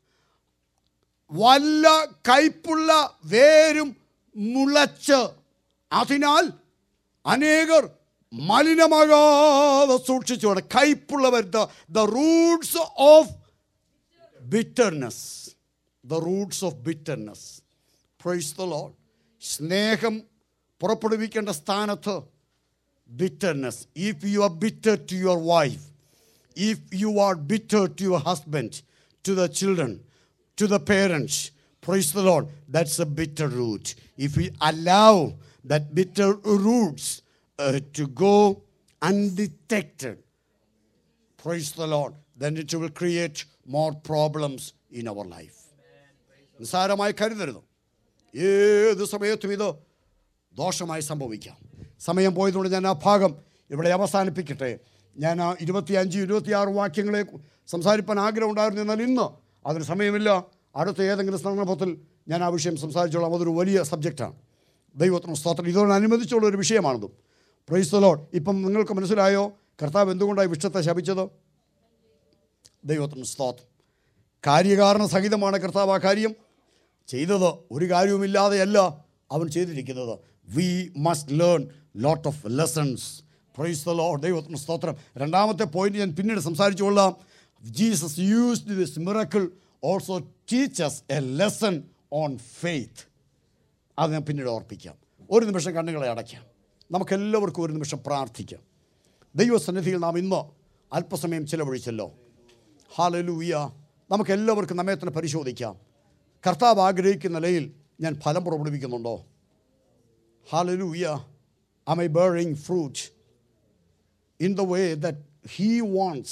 വല്ല കയ്പുള്ള വേരും മുളച്ച് അതിനാൽ അനേകർ മലിനമാകാതെ സൂക്ഷിച്ചു കയ്പുള്ളവർ the roots of bitterness the roots of bitterness praise the lord സ്നേഹം പുറപ്പെടുവിക്കേണ്ട സ്ഥാനത്ത് bitterness. If you are bitter to your wife, if you are bitter to your husband, to the children, to the parents, praise the Lord, that's a bitter root. If we allow that bitter roots uh, to go undetected, praise the Lord, then it will create more problems in our life. നിസ്സാരമായി കരുതരുത് ഏത് സമയത്തും ഇത് ദോഷമായി സംഭവിക്കാം സമയം പോയതുകൊണ്ട് ഞാൻ ആ ഭാഗം ഇവിടെ അവസാനിപ്പിക്കട്ടെ ഞാൻ ആ ഇരുപത്തിയഞ്ച് ഇരുപത്തിയാറ് വാക്യങ്ങളെ സംസാരിപ്പാൻ ആഗ്രഹം ഉണ്ടായിരുന്നു എന്നാൽ ഇന്ന് അതിന് സമയമില്ല അടുത്ത ഏതെങ്കിലും സന്ദർഭത്തിൽ ഞാൻ ആ വിഷയം സംസാരിച്ചോളാം അതൊരു വലിയ സബ്ജക്റ്റാണ് ദൈവത്തിന് സ്തോത്രം ഇതോടനുബന്ധിച്ചുള്ള ഒരു വിഷയമാണത് പ്രൈസ് ലോഡ് ഇപ്പം നിങ്ങൾക്ക് മനസ്സിലായോ കർത്താവ് എന്തുകൊണ്ടാണ് ഈ വിഷയത്തെ ശപിച്ചത് ദൈവത്തിന് സ്തോത്രം കാര്യകാരണ സഹിതമാണ് കർത്താവ് ആ കാര്യം ചെയ്തത് ഒരു കാര്യവുമില്ലാതെയല്ല അവൻ ചെയ്തിരിക്കുന്നത് we must learn lot of lessons praise the lord ദൈവത്തിന് സ്തോത്രം രണ്ടാമത്തെ പോയിന്റ് ഞാൻ പിന്നീട് സംസാരിച്ചു കൊള്ളാം Jesus used this miracle also teaches a lesson on faith അത് ഞാൻ പിന്നീട് ഓർപ്പിക്കാം ഒരു നിമിഷം കണ്ണുകളെ അടയ്ക്കാം നമുക്കെല്ലാവർക്കും ഒരു നിമിഷം പ്രാർത്ഥിക്കാം ദൈവസന്നിധിയിൽ നാം ഇന്ന് അല്പസമയം ചിലവഴിച്ചല്ലോ ഹാലലൂയ നമുക്ക് എല്ലാവർക്കും നമ്മെ തന്നെ പരിശോധിക്കാം കർത്താവ് ആഗ്രഹിക്കുന്ന നിലയിൽ ഞാൻ ഫലം പുറപ്പെടുവിക്കുന്നുണ്ടോ ഹാലലൂയ am I bearing fruit in the way that He wants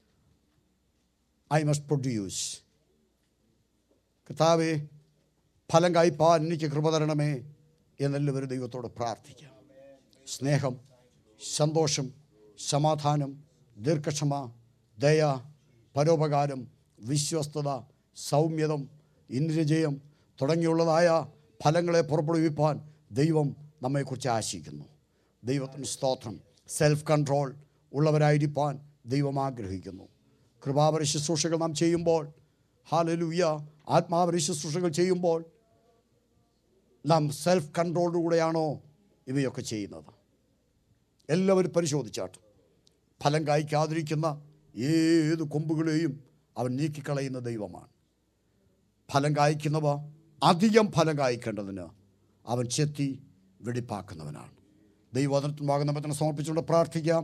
I must produce? കർത്താവെ ഫലം കായ്പാൻ എനിക്ക് കൃപ തരണമേ എന്നെല്ലാവരും ദൈവത്തോട് പ്രാർത്ഥിക്കാം സ്നേഹം സന്തോഷം സമാധാനം ദീർഘക്ഷമ ദയ പരോപകാരം വിശ്വസ്തത സൗമ്യതം ഇന്ദ്രജയം തുടങ്ങിയുള്ളതായ ഫലങ്ങളെ പുറപ്പെടുവിപ്പാൻ ദൈവം നമ്മെക്കുറിച്ച് ആശിക്കുന്നു ദൈവത്തിന് സ്തോത്രം സെൽഫ് കൺട്രോൾ ഉള്ളവരായിരിക്കാൻ ദൈവം ആഗ്രഹിക്കുന്നു കൃപാപര ശുശ്രൂഷകൾ നാം ചെയ്യുമ്പോൾ ഹാലലുയ്യ ആത്മാപര ശുശ്രൂഷകൾ ചെയ്യുമ്പോൾ നാം സെൽഫ് കൺട്രോളിലൂടെയാണോ ഇവയൊക്കെ ചെയ്യുന്നത് എല്ലാവരും പരിശോധിച്ചാട്ട് ഫലം കായ്ക്കാതിരിക്കുന്ന ഏത് കൊമ്പുകളെയും അവൻ നീക്കിക്കളയുന്ന ദൈവമാണ് ഫലം കായ്ക്കുന്നവ അധികം ഫലം കായ്ക്കേണ്ടതിന് അവൻ ചെത്തി വെടിപ്പാക്കുന്നവനാണ് ദൈവവചനത്തിന് ഭാഗം നമ്മെ തന്നെ സമർപ്പിച്ചുകൊണ്ട് പ്രാർത്ഥിക്കാം